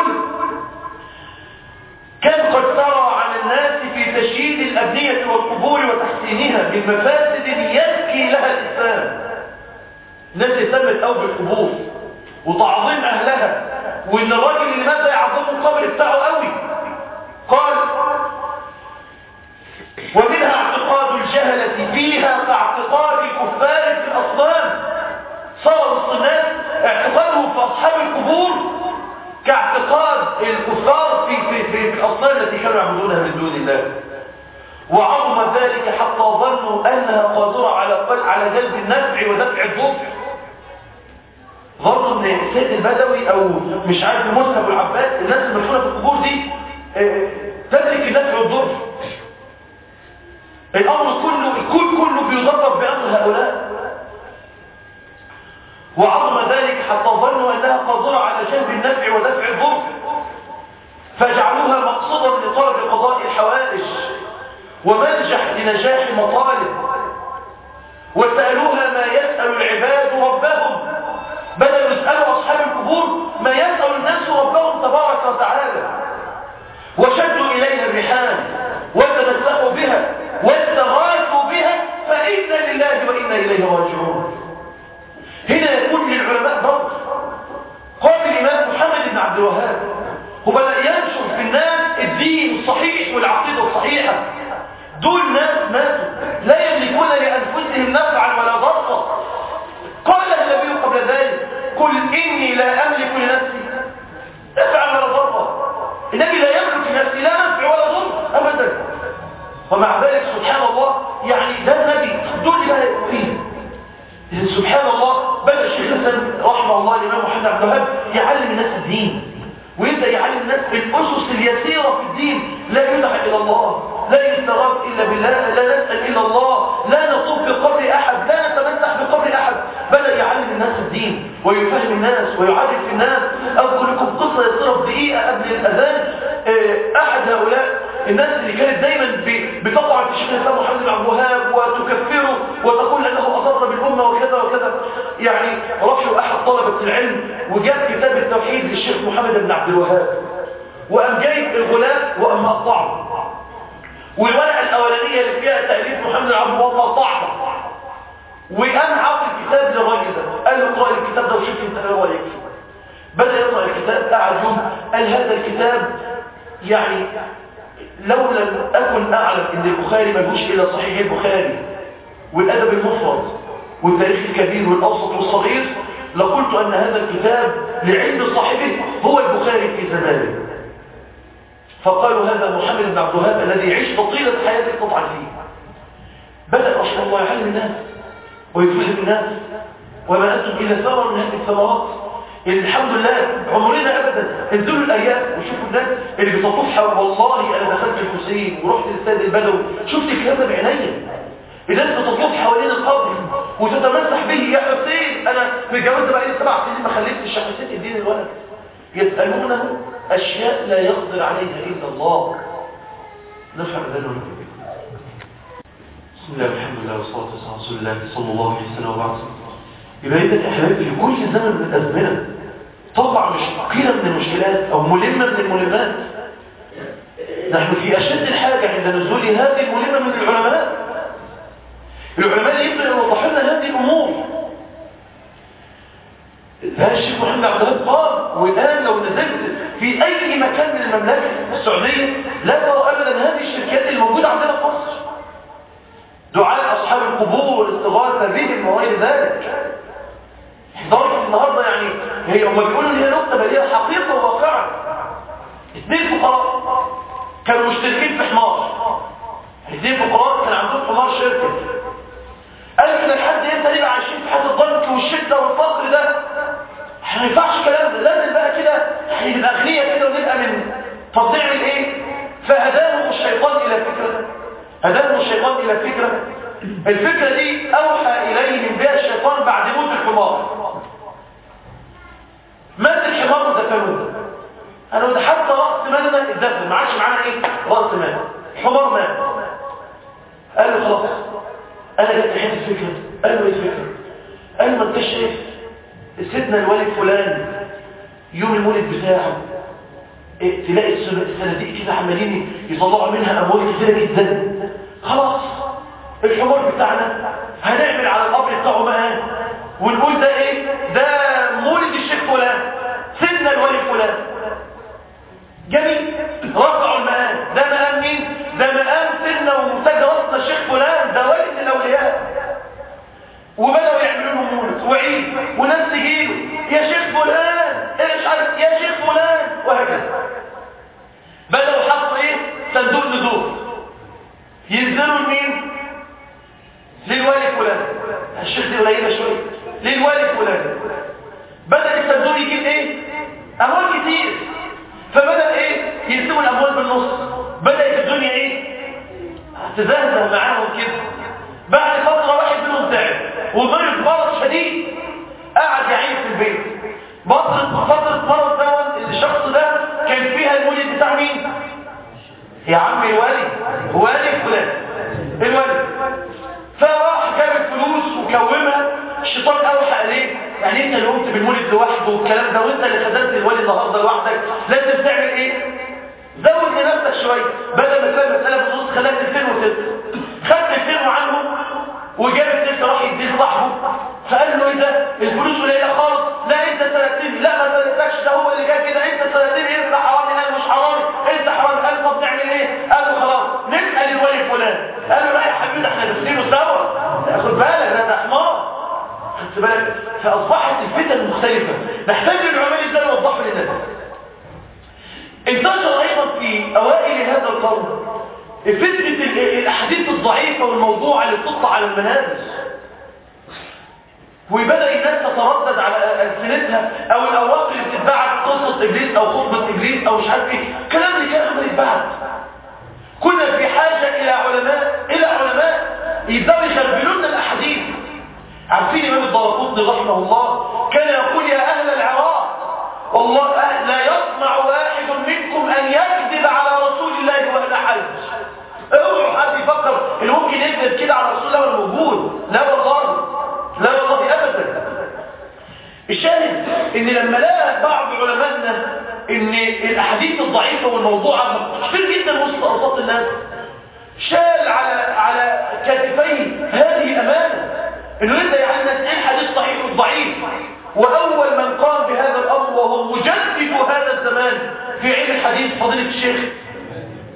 كان قد ترى على الناس في تشييد الأبنية والقبور وتحسينها من مفاسد يبكي لها الإسلام الناس اهتمت قوي بالقبور وتعظيم أهلها وإن الراجل اللي مات يعظمه القبر بتاعه قوي قال ومنها اعتقاد الجهلة فيها كاعتقاد الكفار في الأصنام صار الصنات اعتقادهم في أصحاب القبور كاعتقاد الكفار في, في, في, في الأصنام التي كانوا يعبدونها من دون الله وعظم ذلك حتى ظنوا أنها قادرة على على جلب النفع ودفع الضر ظنوا ان السيد البدوي او مش عارف المسلم والعباس الناس المدفونه في القبور دي اه تملك النفع والضر الامر كله الكل كله بيضرب بامر هؤلاء وعظم ذلك حتى ظنوا انها قادره على جلب النفع ودفع الضر فجعلوها مقصدا لطلب قضاء الحوائج ومنجح لنجاح مطالب وسألوها ما يسأل العباد ربهم بدل يسألوا أصحاب القبور ما يسأل الناس ربهم تبارك وتعالى وشدوا إليها الرحال وتمسكوا بها واستغاثوا بها فإنا لله وإنا إليه راجعون هنا يكون للعلماء ضغط قال الإمام محمد بن عبد الوهاب هو بدأ ينشر في الناس الدين الصحيح والعقيدة الصحيحة دول ناس ماتوا لا يملكون لأنفسهم نفعا ولا ضرا قال النبي قبل ذلك قل إني لا أملك لنفسي نفعا ولا ضرا النبي لا يملك لنفسي لا نفع ولا ضر أبدا ومع ذلك سبحان الله يعني ده النبي دول لا فيه سبحان الله بدأ الشيخ حسن رحمه الله الإمام محمد عبد الوهاب يعلم الناس الدين ويبدأ يعلم الناس بالأسس اليسيرة في الدين لا يدعى إلى الله لا يستغاث إلا بالله لا نسأل إلا الله لا نطوف بقبر أحد لا نتمسح بقبر أحد بدأ يعلم الناس الدين ويفهم الناس ويعرف الناس أذكر لكم قصة يصير في دقيقة قبل الأذان أحد هؤلاء الناس اللي كانت دايما بتقع في شيخ الإسلام محمد بن عبد الوهاب وتكفره وتقول أنه أضر بالأمة وكذا وكذا يعني رفعوا أحد طلبة العلم وجاب كتاب التوحيد للشيخ محمد بن عبد الوهاب وقام جايب الغلاف وقام مقطعه والورقة الأولانية اللي فيها تأليف محمد بن عبد الوهاب مقطعها وقام عاطي الكتاب للراجل ده قال له اقرأ الكتاب ده وشوف انت ايه رايك فيه بدأ يقرأ الكتاب قعد يوم قال هذا الكتاب يعني لو لم أكن أعلم أن البخاري ملوش إلى صحيح البخاري والأدب المفرد والتاريخ الكبير والأوسط والصغير لقلت أن هذا الكتاب لعلم صاحبه هو البخاري في زمانه فقالوا هذا محمد بن عبد الوهاب الذي عشت طيلة حياته قطعا فيه بدأ رحمه الله يعلم الناس ويفهم الناس وما أنتم إلى ثمر من هذه الثمرات الحمد لله عمرنا أبدا انزلوا الأيام وشوفوا الناس اللي بتطوف حول والله أنا دخلت الحسين ورحت للسيد البدوي شفت الكلام ده بعينيا الناس بتطوف حوالين القبر وتتمسح به يا حسين أنا متجوزة بقالي سبع سنين ما خلفتش يا حسين اديني الولد يسألونه أشياء لا يقدر عليها إلا الله نفهم ذلك بسم الله الحمد لله والصلاة والسلام على رسول الله صلى الله عليه وسلم وبعد يبقى انت احبابي في كل زمن من الازمنه طبعا مش قيله من المشكلات او ملمه من الملمات نحن في اشد الحاجه عند نزول هذه الملمه من العلماء العلماء يبدأ يوضحوا لنا هذه الامور ده الشيخ محمد عبد الوهاب قال والان لو نزلت في اي مكان من المملكه السعوديه لا ترى ابدا هذه الشركات اللي موجوده عندنا في مصر دعاء اصحاب القبور الاستغاثه بهم وغير ذلك لدرجه النهارده يعني هي هم بيقولوا ان هي نقطه بل هي حقيقه وواقعه اثنين فقراء كانوا مشتركين في حمار اثنين فقراء كان عندهم حمار شركه قالوا احنا لحد امتى نبقى عايشين في حاله الضنك والشده والفقر ده احنا ما ينفعش الكلام ده لازم بقى كده نبقى اغنياء كده ونبقى من طب نعمل ايه فهداهم الشيطان الى فكره هداهم الشيطان الى فكره الفكره دي اوحى اليهم بها الشيطان بعد موت الحمار مات الحمار ودفنوه انا ده حتى راس مالنا اتدفن ما عادش معانا ايه راس مال الحمار مات قال له خلاص انا جبت حته الفكره قال له ايه الفكره قال له ما انت شايف سيدنا الوالد فلان يوم المولد بتاعه إيه تلاقي الصناديق كده عمالين يطلعوا منها اموال كتيره جدا خلاص الحمار بتاعنا هنعمل على القبر بتاعه مقام ونقول ده ايه ده مولد الشيخ فلان سيدنا الولي فلان جميل رفعوا المقام ده مقام مين ده مقام سيدنا ومتاج راسنا الشيخ فلان ده ولي من الاولياء وبداوا يعملوا له مولد وعيد وناس تجيله يا شيخ فلان ايش عارف يا شيخ فلان وهكذا بداوا حطوا ايه صندوق نزول ينزلوا لمين للوالي فلان الشيخ دي قليله شويه للوالي فلان بدا الصندوق يجيب ايه اموال كتير فبدا ايه يقسموا الاموال بالنص بدات الدنيا ايه تزهزه معاهم كده بعد فتره واحد منهم تعب ومرض مرض شديد قعد يعيش في البيت فتره فتره مرض دون الشخص ده كان فيها المولد بتاع مين يا عم الوالي والي فلان الوالي فراح جاب الفلوس وكومها الشيطان اوحى عليه يعني انت اللي قمت بالمولد لوحده والكلام ده وانت اللي خدمت الوالي النهارده لوحدك لازم تعمل ايه زود لنفسك شويه بدل ما تلاقي مساله بنص خلاها 2006 خدت 2000 عنهم وجاب الناس راح يديه صاحبه فقال له ايه ده الفلوس قليله خالص لا انت سلكتني لا ما سلكتكش ده هو اللي جاب كده انت سلكتني انت حرامي انا مش حرامي انت حرامي قال طب نعمل ايه قال له خلاص نسال الولي فلان قال له لا يا حبيبي احنا داخلينه سوا خد بالك ده ده حمار خدت بالك فاصبحت الفتن مختلفه نحتاج العلماء ازاي يوضحوا للناس انتشر ايضا في اوائل هذا القرن فتنة الاحاديث الضعيفة والموضوع اللي بتطلع على المنابر وبدأ الناس تتردد على ألسنتها أو الأوراق اللي بتتبعت قصة إبليس أو خطبة إبليس أو مش عارف إيه الكلام اللي كان عمال يتبعت كنا في حاجة إلى علماء إلى علماء يبدأوا يخربلوا لنا الأحاديث عارفين إمام الضرقطني رحمه الله كان يقول يا أهل العراق والله أهل لا يطمع واحد منكم أن يكذب على رسول الله وأنا حج اوعوا حد يفكر اللي ممكن يكذب كده على رسول الله والوجود لا والله لا والله ابدا الشاهد ان لما لقى بعض علمائنا ان الاحاديث الضعيفه والموضوعه كتير جدا وسط اوساط الناس شال على على كتفيه هذه امانه انه يبدا يعني الناس ايه الحديث صحيح والضعيف واول من قام بهذا الامر وهو مجدد هذا الزمان في علم الحديث فضيله الشيخ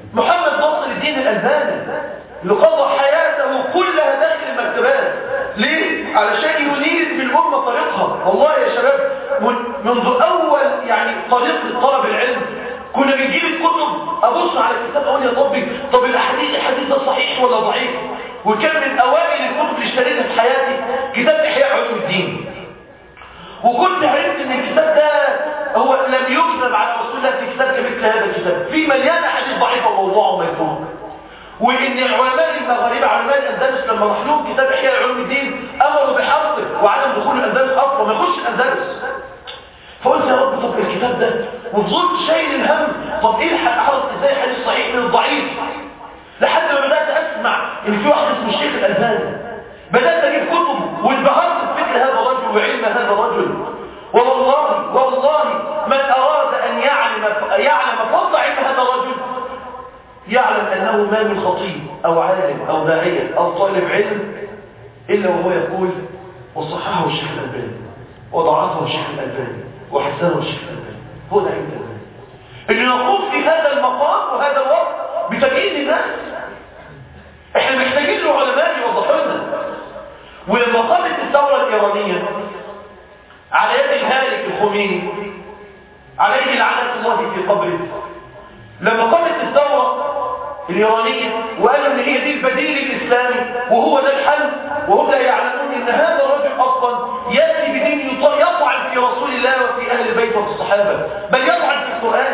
محمد ناصر الدين الألباني اللي قضى حياته كلها داخل المكتبات ليه؟ علشان ينير بالأمة طريقها والله يا شباب منذ أول يعني طريق طلب العلم كنا بنجيب الكتب أبص على الكتاب أقول يا طبي طب الأحاديث الحديث ده صحيح ولا ضعيف وكان من أوائل الكتب اللي اشتريتها في حياتي كتاب إحياء علوم الدين وكنت عرفت ان الكتاب ده هو لم يكتب على رسول الله في كتاب كمثل هذا الكتاب في مليانه حديث ضعيفه وموضوعه وميتون وان العلماء المغاربه علماء الاندلس لما راح لهم كتاب احياء علوم الدين امروا بحرقه وعدم دخول الاندلس اصلا ما يخش الاندلس فقلت يا رب طب الكتاب ده وفضلت شايل الهم طب ايه اعرف ازاي حديث صحيح من الضعيف لحد ما بدات اسمع ان في واحد اسمه الشيخ الالباني بدات اجيب كتب وانبهرت بفكر هذا الرجل وعلم هذا الرجل والله والله من اراد ان يعلم يعلم فضل علم هذا الرجل يعلم انه ما من خطيب او عالم او داعيه او طالب علم الا وهو يقول وصححه الشيخ الالباني وضعفه الشيخ الالباني وحسنه الشيخ الالباني هو ده علم الالباني اللي نقوم في هذا المقام وهذا الوقت بتبيين الناس احنا محتاجين له علماء يوضحوا لنا ولما قامت الثوره الايرانيه على يد الهالك الخميني عليه لعنه الله في قبره لما قامت الثوره الايرانيه وقالوا ان هي دي البديل الاسلامي وهو ده الحل وهم لا يعلمون ان هذا الرجل اصلا ياتي بدين يطعن في رسول الله وفي اهل البيت وفي الصحابه بل يطعن في القران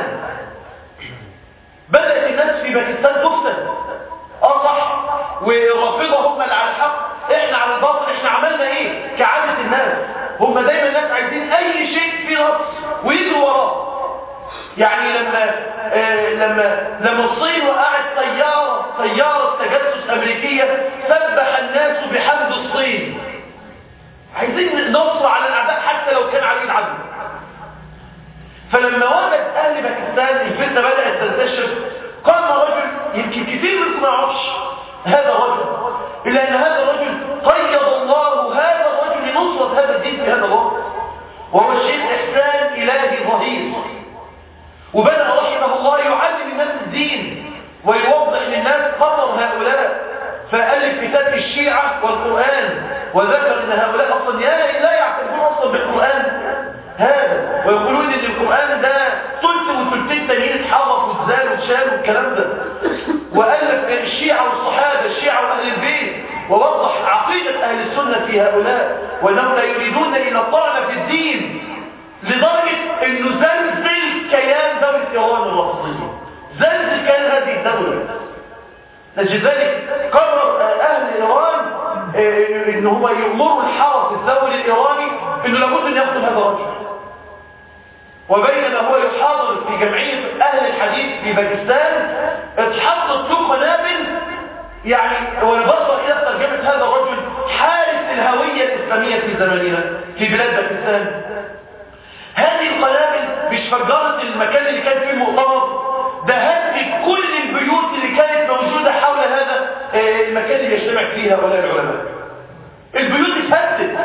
بدات الناس في باكستان تفسد اه صح والرافضه هم اللي على الحق احنا على الباطل احنا عملنا ايه كعاده الناس هم دايما الناس عايزين اي شيء فيه نص ويجروا وراه يعني لما آه لما لما الصين وقعت طياره طياره تجسس امريكيه سبح الناس بحمد الصين عايزين نصر على الاعداء حتى لو كان عليه العدو فلما وجد اهل باكستان الفتنه بدات تنتشر قام رجل يمكن كثير منكم ما يعرفش هذا الرجل الا ان هذا الرجل قيض الله هذا الرجل لنصره هذا الدين في هذا الوقت وهو الشيخ احسان الهي ظهير وبدأ رحمه الله يعلم الناس الدين ويوضح للناس خطر هؤلاء فألف كتاب الشيعة والقرآن وذكر ان هؤلاء اصلا لا يعترفون اصلا بالقرآن هذا ويقولون ان القرآن ده ثلث وثلثين تانيين اتحرف واتزال واتشال والكلام ده وألف الشيعة والصحابة الشيعة وأهل البيت ووضح عقيدة أهل السنة في هؤلاء وأنهم لا يريدون إلى الطعن في الدين لدرجة انه زلزل كيان دولة ايران الرافضية زلزل كيان هذه الدولة لذلك قرر اهل ايران ان هم يأمروا الحرس الدولي الايراني انه لابد ان يقتل هذا الرجل وبينما هو يحاضر في جمعية اهل الحديث في باكستان اتحطت له قنابل يعني ونبصر الى ترجمة هذا الرجل حارس الهوية الاسلامية في زماننا في بلاد باكستان هذه القنابل مش فجرت المكان اللي كان فيه المؤتمر ده هدت كل البيوت اللي كانت موجودة حول هذا المكان اللي يجتمع فيه هؤلاء العلماء البيوت اتهدت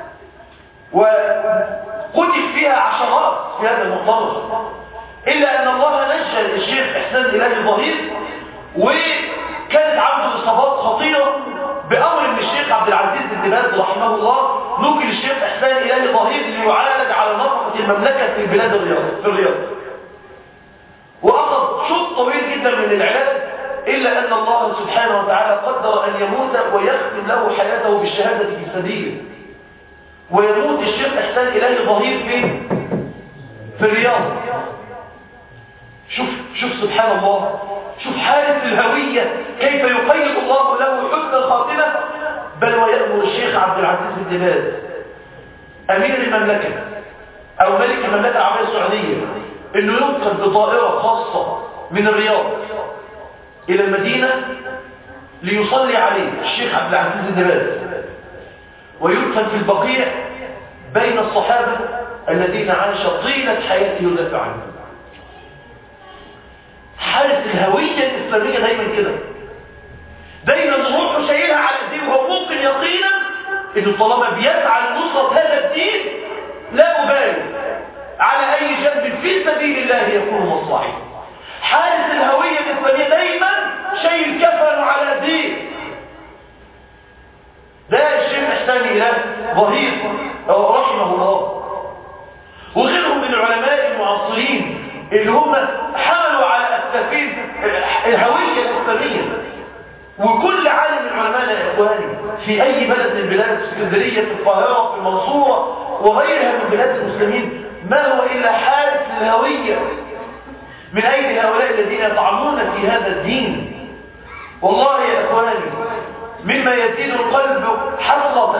وقتل فيها عشرات في هذا المؤتمر إلا أن الله نجى الشيخ إحسان إلهي ظهير وكانت عنده إصابات خطيرة بأمر من الشيخ عبد العزيز بن باز رحمه الله نقل الشيخ إحسان إلهي ظهير ليعالج على نفقة المملكة في بلاد الرياض في الرياض وأخذ شوط طويل جدا من العلاج إلا أن الله سبحانه وتعالى قدر أن يموت ويختم له حياته بالشهادة في سبيله ويموت الشيخ إحسان إلهي ظهير فين؟ في الرياض شوف شوف سبحان الله شوف حالة الهوية كيف يقيد الله له حسن الخاتمة بل ويأمر الشيخ عبد العزيز بن باز أمير المملكة أو ملك المملكة العربية السعودية إنه ينقل بطائرة خاصة من الرياض إلى المدينة ليصلي عليه الشيخ عبد العزيز بن باز ويدفن في البقيع بين الصحابة الذين عاش طيلة حياته يدافع عنهم حالة الهوية الإسلامية دايما كده دايما روحه شايلها على الدين وهو ممكن يقينا انه طالما بيسعى لنصرة هذا الدين لا أبالي على أي جنب في سبيل الله يكون مصلحي حارس الهوية الإسلامية دايما شيء كفن على دين ده الشيخ إحسان إله ظهير رحمه الله وغيرهم من العلماء المعاصرين اللي هم حملوا على أكتافين الهوية الإسلامية وكل عالم من علمائنا يا إخواني في أي بلد من البلاد في اسكندرية في القاهرة في المنصورة وغيرها من بلاد المسلمين ما هو إلا حارس الهوية من أيدي هؤلاء الذين يطعنون في هذا الدين والله يا إخواني مما يزيد القلب حسرة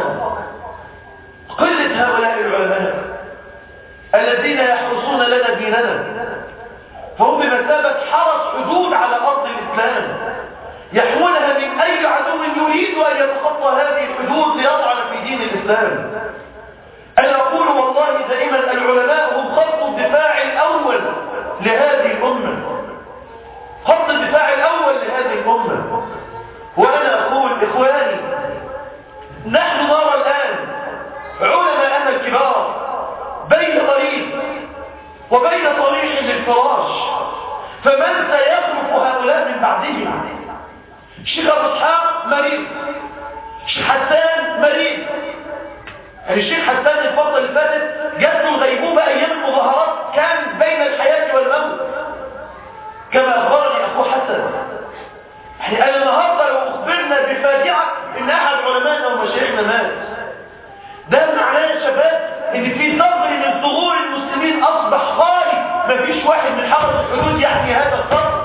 قلة هؤلاء العلماء الذين يحرسون لنا ديننا فهم بمثابة حرس حدود على أرض الإسلام يحمونها من أي عدو يريد أن يتخطى هذه الحدود ليطعن في دين الإسلام أنا أقول والله دائما العلماء هم خط الدفاع الأول لهذه الأمة خط الدفاع الأول لهذه الأمة وأنا أقول إخواني نحن نرى الآن علماءنا الكبار بين غريب وبين طريق للفراش فمن سيخلف هؤلاء من بعدهم الشيخ ابو اسحاق مريض الشيخ حسان مريض يعني الشيخ حسان الفتره اللي فاتت جات له الغيبوبه ايام المظاهرات كان بين الحياه والموت كما اخبرني اخو حسن يعني انا النهارده لو اخبرنا بفاجعه ان احد علمائنا ومشايخنا مات ده معناه يا شباب ان في ثغر من ثغور المسلمين اصبح خالي مفيش واحد من حرس الحدود يحمي هذا الثغر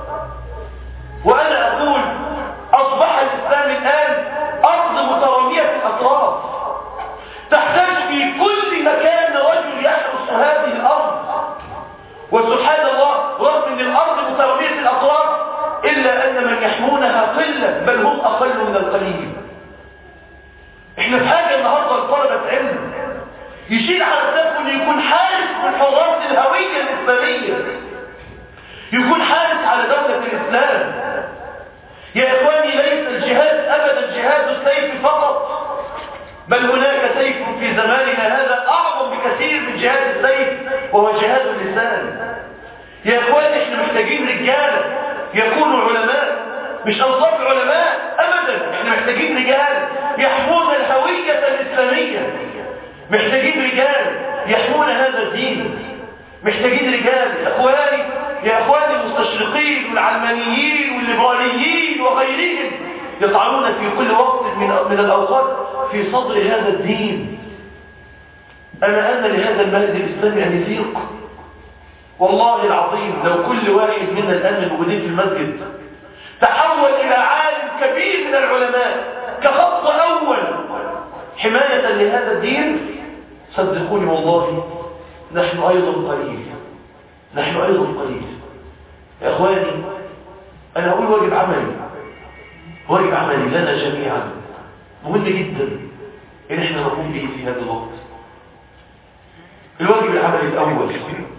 وانا اقول اصبح الاسلام الان ارض متراميه الاطراف تحتاج في كل مكان رجل يحرس هذه الارض وسبحان الله رغم ان الارض متراميه الاطراف الا ان من يحمونها قله بل هم اقل من القليل احنا في حاجه النهارده لطلبه علم يشيل على كتافه انه يكون حارس من حراس الهويه الاسلاميه يكون حارس على دوله الاسلام يا اخواني ليس الجهاد ابدا جهاد السيف فقط بل هناك سيف في زماننا هذا اعظم بكثير من جهاد السيف وهو جهاد اللسان يا اخواني احنا محتاجين رجاله يكونوا علماء مش انصاف علماء ابدا احنا محتاجين رجال يحمون الهويه الاسلاميه محتاجين رجال يحمون هذا الدين محتاجين رجال يا اخواني يا اخواني المستشرقين والعلمانيين والليبراليين وغيرهم يطعنون في كل وقت من من الاوقات في صدر هذا الدين اما ان لهذا المهد الاسلامي ان يزيق والله العظيم لو كل واحد منا الان الموجودين في المسجد تحول الى عالم كبير من العلماء كخط اول حمايه لهذا الدين صدقوني والله نحن ايضا قليل نحن ايضا قليل يا اخواني انا اقول واجب عملي واجب عملي لنا جميعا مهم جدا ان احنا نقوم به في هذا الوقت الواجب العملي الاول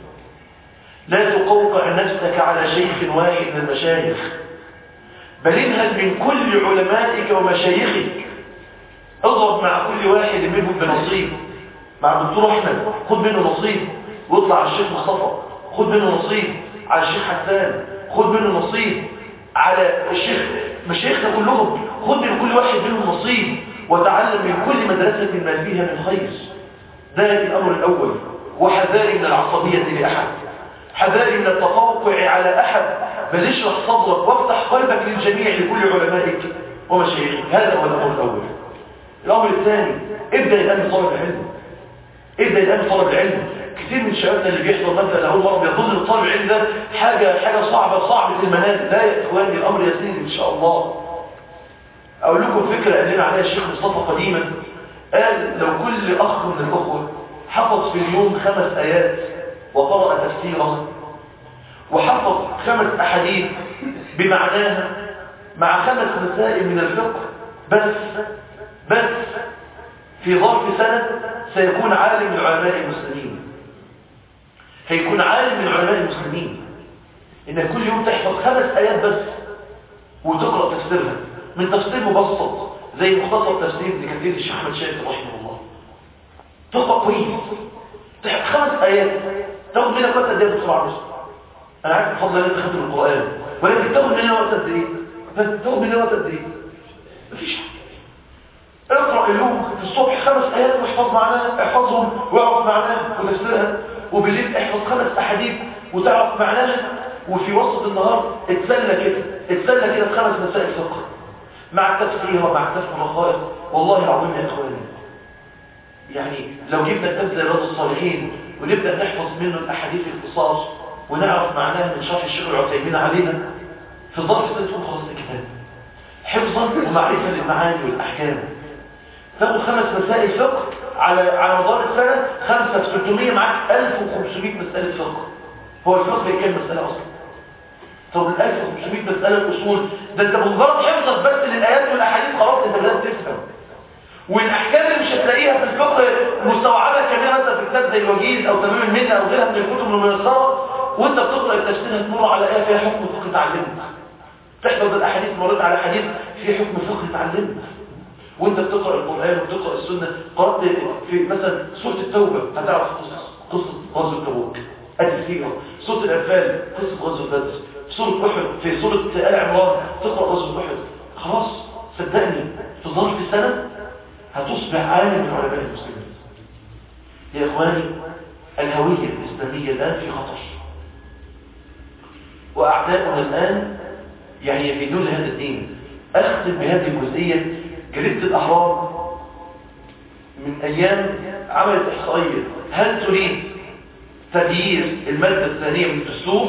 لا تقوقع نفسك على شيخ واحد من المشايخ بل انهل من كل علمائك ومشايخك اضرب مع كل واحد منهم بنصيب مع الدكتور احمد خد منه نصيب واطلع على الشيخ مصطفى خد منه نصيب على الشيخ حسان خد منه نصيب على الشيخ مشايخنا كلهم خد من كل واحد منهم نصيب وتعلم من كل مدرسة ما فيها من خير ده الأمر الأول وحذاري من العصبية لأحد حذاري من التقوقع على أحد بل اشرح صدرك وافتح قلبك للجميع لكل علمائك ومشايخك هذا هو الأمر الأول الأمر الثاني ابدأ الآن بطلب العلم ابدأ الآن بطلب العلم كثير من شبابنا اللي بيحضر مثلا أول مرة بيظن ان طالب العلم ده حاجة حاجة صعبة صعبة المنازل لا يا إخواني الأمر يسير إن شاء الله أقول لكم فكرة قال لنا عليها الشيخ مصطفى قديما قال لو كل أخ من الأخوة حفظ في اليوم خمس آيات وقرأ تفسيرها وحفظ خمس أحاديث بمعناها مع خمس مسائل من الفقه بس بس في ظرف سنة سيكون عالم من علماء المسلمين هيكون عالم من علماء المسلمين إنك كل يوم تحفظ خمس آيات بس وتقرأ تفسيرها من تفسير مبسط زي مختصر تفسير ابن كثير الشيخ احمد شاكر رحمه الله تقرأ كويس تحفظ خمس آيات تاخد منك وقت قد ايه بسرعة بس انا عارف بفضل الله انت ختم القران ولكن تاخد مننا وقت قد ايه بس تاخد مننا وقت قد ايه مفيش حاجه اقرا اليوم في الصبح خمس ايات واحفظ معناها احفظهم واعرف معناها وتفسيرها وبالليل احفظ خمس احاديث وتعرف معناها وفي وسط النهار اتسلى كده اتسلى كده بخمس مسائل فقه مع التفسير ومع كتاب الرقائق والله العظيم يا اخواني يعني لو جبنا كتاب زي رياض الصالحين ونبدا نحفظ منه الاحاديث القصاص ونعرف معناها من شرح الشيخ العثيمين علينا في ظرف ست خلاص الكتاب حفظا ومعرفه للمعاني والاحكام تاخد خمس مسائل فقه على على مدار السنه خمسه في 300 معاك 1500 مساله فقه هو الفقه هي كام مساله اصلا طب ال 1500 مساله اصول ده انت بمجرد حفظك بس للايات والاحاديث خلاص انت بدات تفهم والاحكام اللي مش هتلاقيها في الفقه مستوعبه كمان مثلا في كتاب زي الوجيز او تمام المنه او غيرها من الكتب الميسره وانت بتقرا التفسير هتمر على ايه فيها حكم فقه تعلمك تحفظ الاحاديث مرات على حديث في حكم فقه تعلمك وانت بتقرا القران وبتقرا السنه قرات في مثلا سوره التوبه هتعرف قصص قصه غزوه تبوك ادي السيره سوره الانفال قصه غزوه بدر سوره احد في سوره ال عمران تقرا غزوه احد خلاص صدقني في ظرف سنه هتصبح عالم من علماء المسلمين يا اخواني الهويه الاسلاميه الان في خطر واعداؤنا الان يعني يفيدون هذا الدين اختم بهذه الجزئيه جريده الاهرام من ايام عملت احصائيه هل تريد تغيير الماده الثانيه من الدستور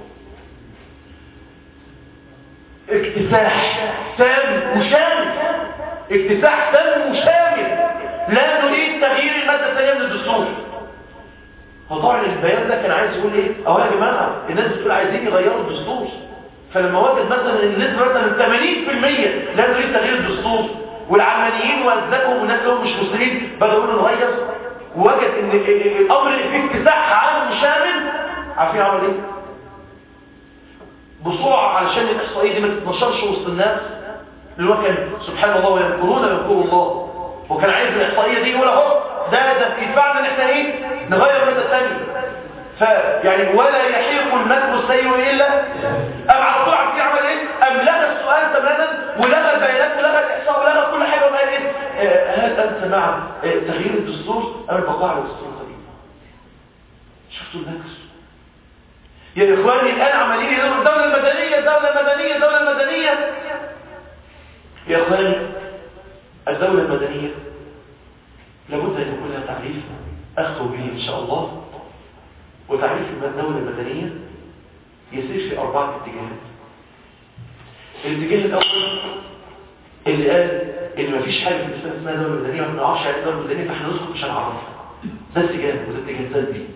اكتساح تام وشامل اكتساح تام وشامل لا نريد تغيير الماده الثانيه من الدستور فطبعا البيان ده كان عايز يقول ايه اهو يا جماعه الناس بتقول عايزين يغيروا الدستور فلما وجد مثلا ان النسبه مثلا 80% لا نريد تغيير الدستور والعلمانيين وازدكهم والناس اللي هم مش مسلمين بدأوا يقولوا نغير ووجد ان الامر في اكتساح عام شامل عارفين عمل ايه بسرعه علشان الاحصائيه دي ما تتنشرش وسط الناس اللي هو كان سبحان الله ويذكرون يذكر الله وكان عايز الاحصائيه دي يقول اهو ده ده يدفعنا ان احنا ايه نغير ماده ثانيه فيعني ولا يحيق المكر السيء الا ام على طول عارفين عمل ايه ام لغى السؤال تماما ولغى البيانات ولغى الاحصاء ولغى كل حاجه وقال ايه آه هل انت مع آه تغيير الدستور ام البقاء على الدستور القديم شفتوا المكر يا اخواني الان عمالين يقولوا الدوله المدنيه الدوله المدنيه الدوله المدنيه يا اخواني الدوله المدنيه لابد ان يكون لها تعريف اختم به ان شاء الله وتعريف الدولة المدنية يسير في أربعة اتجاهات الاتجاه الأول اللي قال إن مفيش حاجة في الإسلام اسمها دولة مدنية ما بنعرفش على الدولة المدنية فإحنا نسكت مش هنعرفها ده اتجاه وده اتجاه سلبي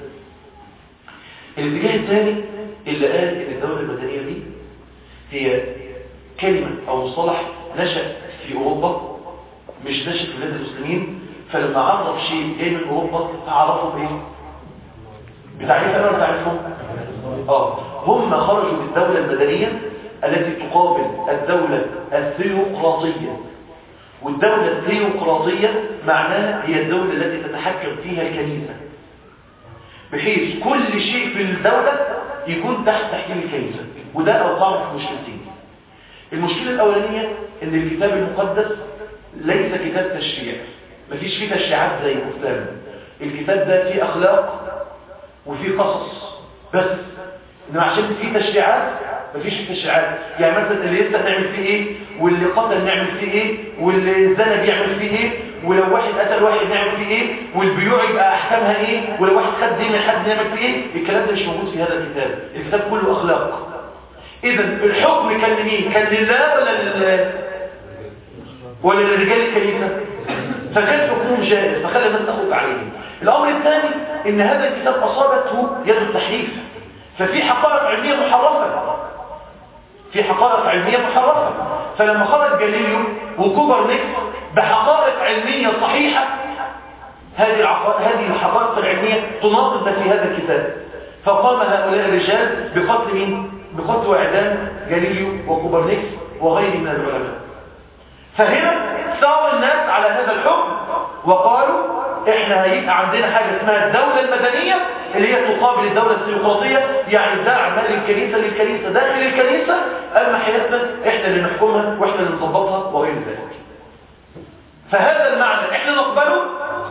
الاتجاه الثاني اللي قال إن الدولة المدنية دي هي كلمة أو مصطلح نشأ في أوروبا مش نشأ في بلاد المسلمين فلما عرف شيء جاي من أوروبا تعرفوا بإيه؟ بتعريف انا بتعرفهم اه هم خرجوا بالدولة المدنية التي تقابل الدولة الثيوقراطية والدولة الثيوقراطية معناها هي الدولة التي تتحكم فيها الكنيسة بحيث كل شيء في الدولة يكون تحت تحكيم الكنيسة وده اوقعنا في مشكلتين المشكلة الأولانية ان الكتاب المقدس ليس كتاب تشريع مفيش فيه تشريعات زي الإسلام الكتاب ده فيه أخلاق وفي قصص بس انما عشان في تشريعات مفيش تشريعات يعني مثلا اللي يفتح نعمل فيه ايه واللي قتل نعمل فيه ايه واللي زنى بيعمل فيه ايه ولو واحد قتل واحد نعمل فيه ايه والبيوع يبقى احكامها ايه ولو واحد خد دين من حد نعمل فيه ايه الكلام ده مش موجود في هذا الكتاب الكتاب كله اخلاق اذا الحكم كان لمين كان لله ولا لله ولا لرجال الكنيسه فكان حكمهم جائز فخلى الناس تاخذ عليه الامر الثاني ان هذا الكتاب اصابته يد التحريف ففي حقائق علميه محرفه في حقائق علميه محرفه فلما خرج جاليليو وكوبرنيكس بحقائق علميه صحيحه هذه هذه الحقائق العلميه تناقض ما في هذا الكتاب فقام هؤلاء الرجال بقتل مين بقتل واعدام جاليليو وكوبرنيكس وغيره من العلماء فهنا ثار الناس على هذا الحكم وقالوا احنا هيبقى عندنا حاجة اسمها الدولة المدنية اللي هي تقابل الدولة السيقراطية يعني دعم الكنيسة للكنيسة داخل الكنيسة أما حياتنا إحنا اللي نحكمها وإحنا اللي نظبطها وغير ذلك فهذا المعنى إحنا نقبله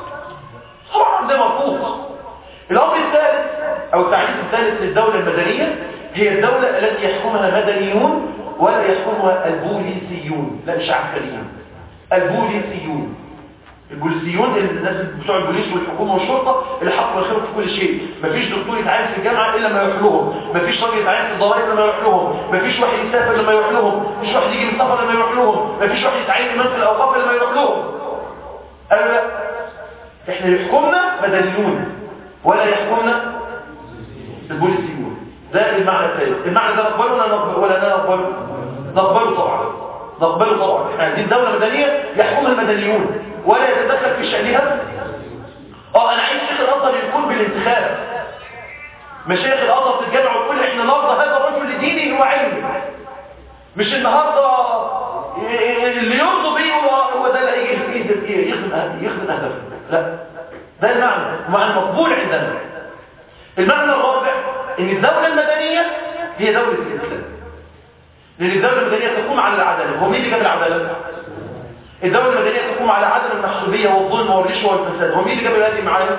طبعا ده مرفوض الأمر الثالث أو التعريف الثالث للدولة المدنية هي الدولة التي يحكمها مدنيون ولا يحكمها البوليسيون لا مش عسكريين البوليسيون البوليسيون الناس بتوع البوليس والحكومه والشرطه اللي حقوا الخير في كل شيء مفيش دكتور يتعين في الجامعه الا ما يروح لهم مفيش راجل يتعين في الضوابط الا ما يروح لهم مفيش واحد يسافر لما يروح لهم مفيش واحد يجي من السفر لما يروح لهم مفيش واحد يتعين امام في الاوقاف لما يروح لهم قالوا لا احنا يحكمنا مدنيون ولا يحكمنا البوليسيون ده المعنى الثالث المعنى ده نقبله ولا نقبله ولا لا نقبله نقبله طبعا نقبله طبعا احنا عايزين دولة مدنية يحكمها المدنيون ولا يتدخل في شأنها اه انا عايز شيخ الازهر يكون بالانتخاب مشايخ الازهر تتجمع وتقول احنا نرضى هذا الرجل لدينه وعلمه مش النهارده اللي يرضى بيه هو هو ده اللي هيجي يخدم يخدم اهدافه لا ده المعنى معنى مقبول عندنا المعنى الرابع ان الدولة المدنية هي دولة الاسلام لان الدولة المدنية تقوم على العدالة هو مين اللي جاب العدالة الدولة المدنية تقوم على عدم المحسوبية والظلم والرشوة والفساد هو مين اللي جاب هذه المعاني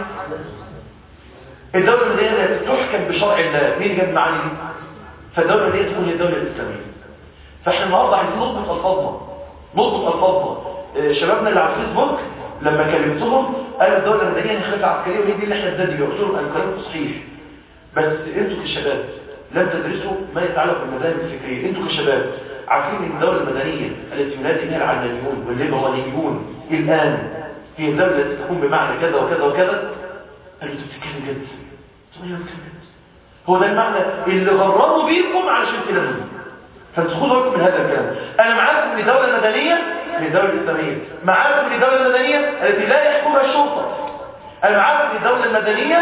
الدولة المدنية تحكم بشرع الله مين اللي جاب المعاني دي فالدولة المدنية تكون هي الدولة الإسلامية فاحنا النهارده عايزين نضبط الفاظنا نضبط الفاظنا شبابنا اللي على الفيسبوك لما كلمتهم قالوا الدولة المدنية هي خلافة عسكرية وهي دي اللي احنا بنادي قلت لهم الكلام صحيح بس انتوا كشباب لم تدرسوا ما يتعلق بالمذاهب الفكرية انتوا كشباب عارفين ان الدولة المدنية التي ينادي بها العلمانيون والليبراليون الآن هي الدولة التي تكون بمعنى كذا وكذا وكذا قالوا انتوا بتتكلم جد طب ايه بتتكلم جد هو ده المعنى اللي غرروا بيكم علشان كده منه فانتوا خدوا بالكم من هذا الكلام انا معاكم ان الدولة المدنية هي الدولة الإسلامية معاكم ان الدولة المدنية التي لا يحكمها الشرطة انا معاكم ان الدولة المدنية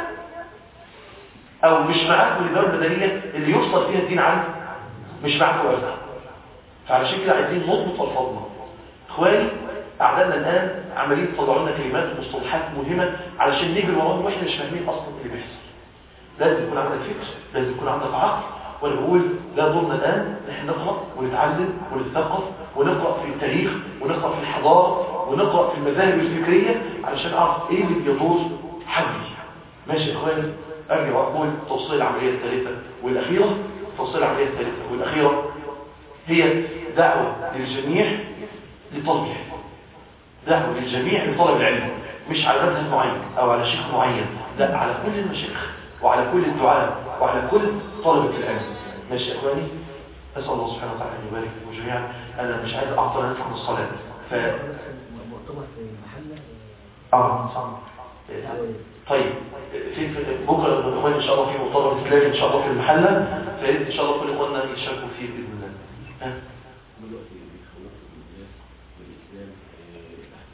او مش معاكم الدولة المدنية اللي يفصل فيها الدين عنه مش معاكم ارضا فعلشان كده عايزين نضبط الفاظنا اخواني اعدادنا الان عمالين يطلعوا لنا كلمات ومصطلحات مهمه علشان نجري وراهم واحنا مش فاهمين اصلا اللي بيحصل لازم يكون عندك فكر لازم يكون عندك عقل وانا بقول لا دورنا الان ان احنا نقرا ونتعلم ونتثقف ونقرا في التاريخ ونقرا في الحضاره ونقرا في المذاهب الفكريه علشان اعرف ايه اللي بيدور حولي ماشي يا اخواني ارجع واقول توصيل العمليه الثالثه والاخيره توصيل العمليه الثالثه والاخيره هي دعوة للجميع لطلب العلم دعوة للجميع لطلب العلم مش على مذهب معين او على شيخ معين لا على كل المشايخ وعلى كل الدعاء وعلى كل طلبة العلم ماشي يا اخواني اسال الله سبحانه وتعالى ان يبارك فيكم جميعا انا مش عايز اعطل نفسي عن الصلاه ف
مؤتمر في محله
اه صح طيب في في- بكره يا اخواني ان شاء الله في مؤتمر اسلامي ان شاء الله في المحله فان شاء الله كل اخواننا يشاركوا فيه باذن الله ها؟
دلوقتي بيخلصوا الناس بالاسلام آه، تحت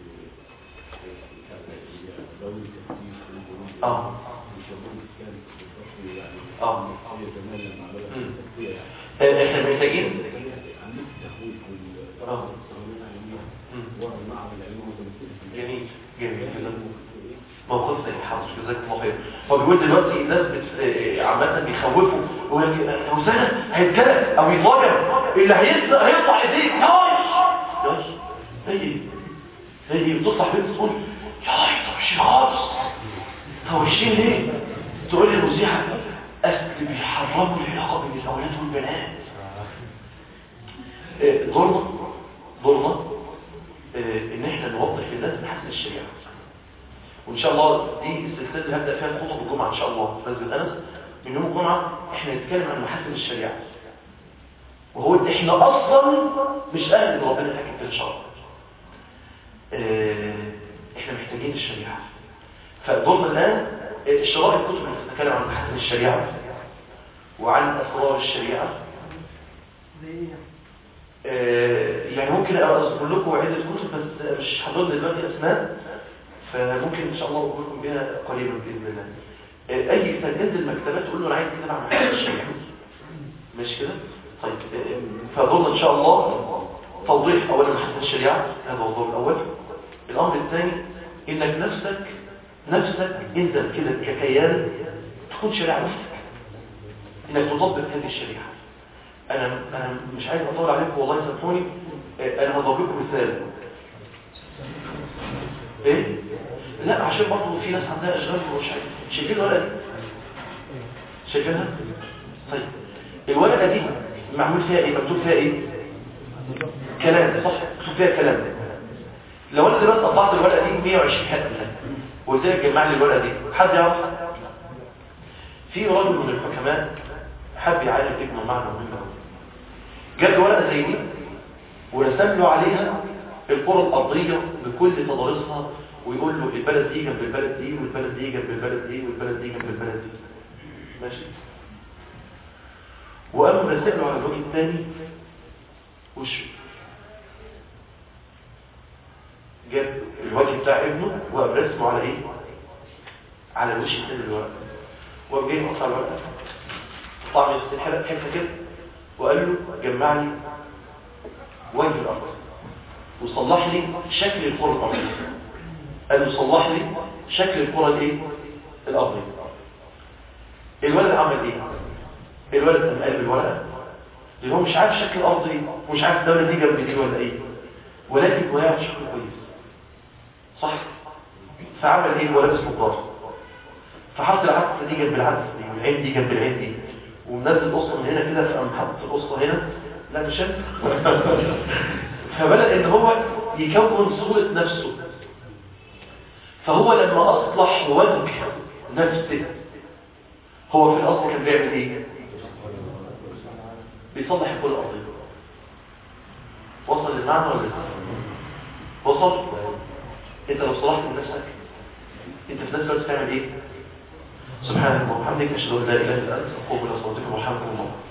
دولة تفتيش في
اه
بيسموه الاسلام بالضبط يعني
اه
هي زمان لما عملت
مم.
التفتية يعني
آه، احنا محتاجين
عملت تخويف
آه.
والثانوية العلمية
مم.
ورا المعهد العلمي وزميلتي
جميل جميل جدا موقف زي حاضر جزاك الله خير هو بيقول دلوقتي الناس بت... آه، عامه بيخوفوا يقول لك لو سنه هيتجلد او يتضرب اللي هيطلع هيقطع ايديه ياي ياي زي زي بتطلع بنت تقول ياي طب وشي خالص طب وشي ليه تقول لي المذيعه اصل بيحرموا العلاقه بين الاولاد والبنات آه، دورنا دورنا آه، ان احنا نوضح للناس محاسن الشريعه وان شاء الله دي السلسله اللي هبدا فيها خطب الجمعه ان شاء الله في مسجد انس من يوم الجمعه احنا نتكلم عن محاسن الشريعه وهو احنا اصلا مش اهل ان ربنا يحكم في الشرع آه، احنا محتاجين الشريعه فدورنا الان آه، شراء الكتب اللي بتتكلم عن محاسن الشريعه وعن اسرار الشريعه آه، يعني ممكن اذكر لكم عده كتب بس مش حاضرني دلوقتي اسماء فممكن ان شاء الله اقول لكم بها قريبا باذن الله آه، اي انسان ينزل المكتبات تقول له انا عايز كتاب عن محاسن الشريعه مش كده طيب آه، فدورنا ان شاء الله توضيح اولا محاسن الشريعه هذا هو الدور الاول الامر الثاني انك نفسك نفسك انت كده ككيان تكون شريعة نفسك انك تطبق هذه الشريعة انا انا مش عايز اطول عليكم والله سامحوني آه، انا هضرب لكم مثال ايه لا عشان برضه في ناس عندها اشغال ومش عارف شايفين الورقه دي شايفينها طيب الورقه دي معمول فيها ايه مكتوب فيها ايه كلام صح مكتوب فيها كلام لو انا دلوقتي قطعت الورقه دي 120 حته وقلت لك جمع لي الورقه دي حد يعرف في رجل من الحكماء حب يعالج ابنه معنى مهم قوي جاب له ورقه زي دي ورسم له عليها القرى الارضيه بكل تضاريسها ويقول له البلد دي جنب البلد دي والبلد دي جنب البلد دي والبلد دي جنب البلد دي ماشي وقام راسم له على الوجه الثاني وشه جاب الوجه بتاع ابنه وقام رسمه على ايه على الوش الثاني الورقه وقام جاي مقطع الورقه طعم الحلقه حته كده وقال له جمع لي وجه الارض وصلح لي شكل الكره الارضيه قال له صلح لي شكل الكره الايه الارضيه الولد عمل ايه الولد قام قلب الورقه لان هو مش عارف شكل الارض ايه ومش عارف الدوله دي جنب دي ولا ايه ولكن هو يعرف شكله كويس صح فعمل ايه هو لابس نظاره فحط العدسه دي جنب العدسه دي والعين دي جنب العين دي ومنزل القصه من هنا كده فقام حط القصه هنا لا مش انت فبدأ ان هو يكون صورة نفسه فهو لما اصلح وجه نفسه هو في الاصل كان بيعمل ايه بيصلح كل الارضيه وصل المعنى ولا لسه؟ وصل انت لو صلحت من نفسك انت في نفس الوقت تعمل ايه سبحانك اللهم وبحمدك اشهد ان لا اله الا انت استغفرك واتوب اليك وحمدك الله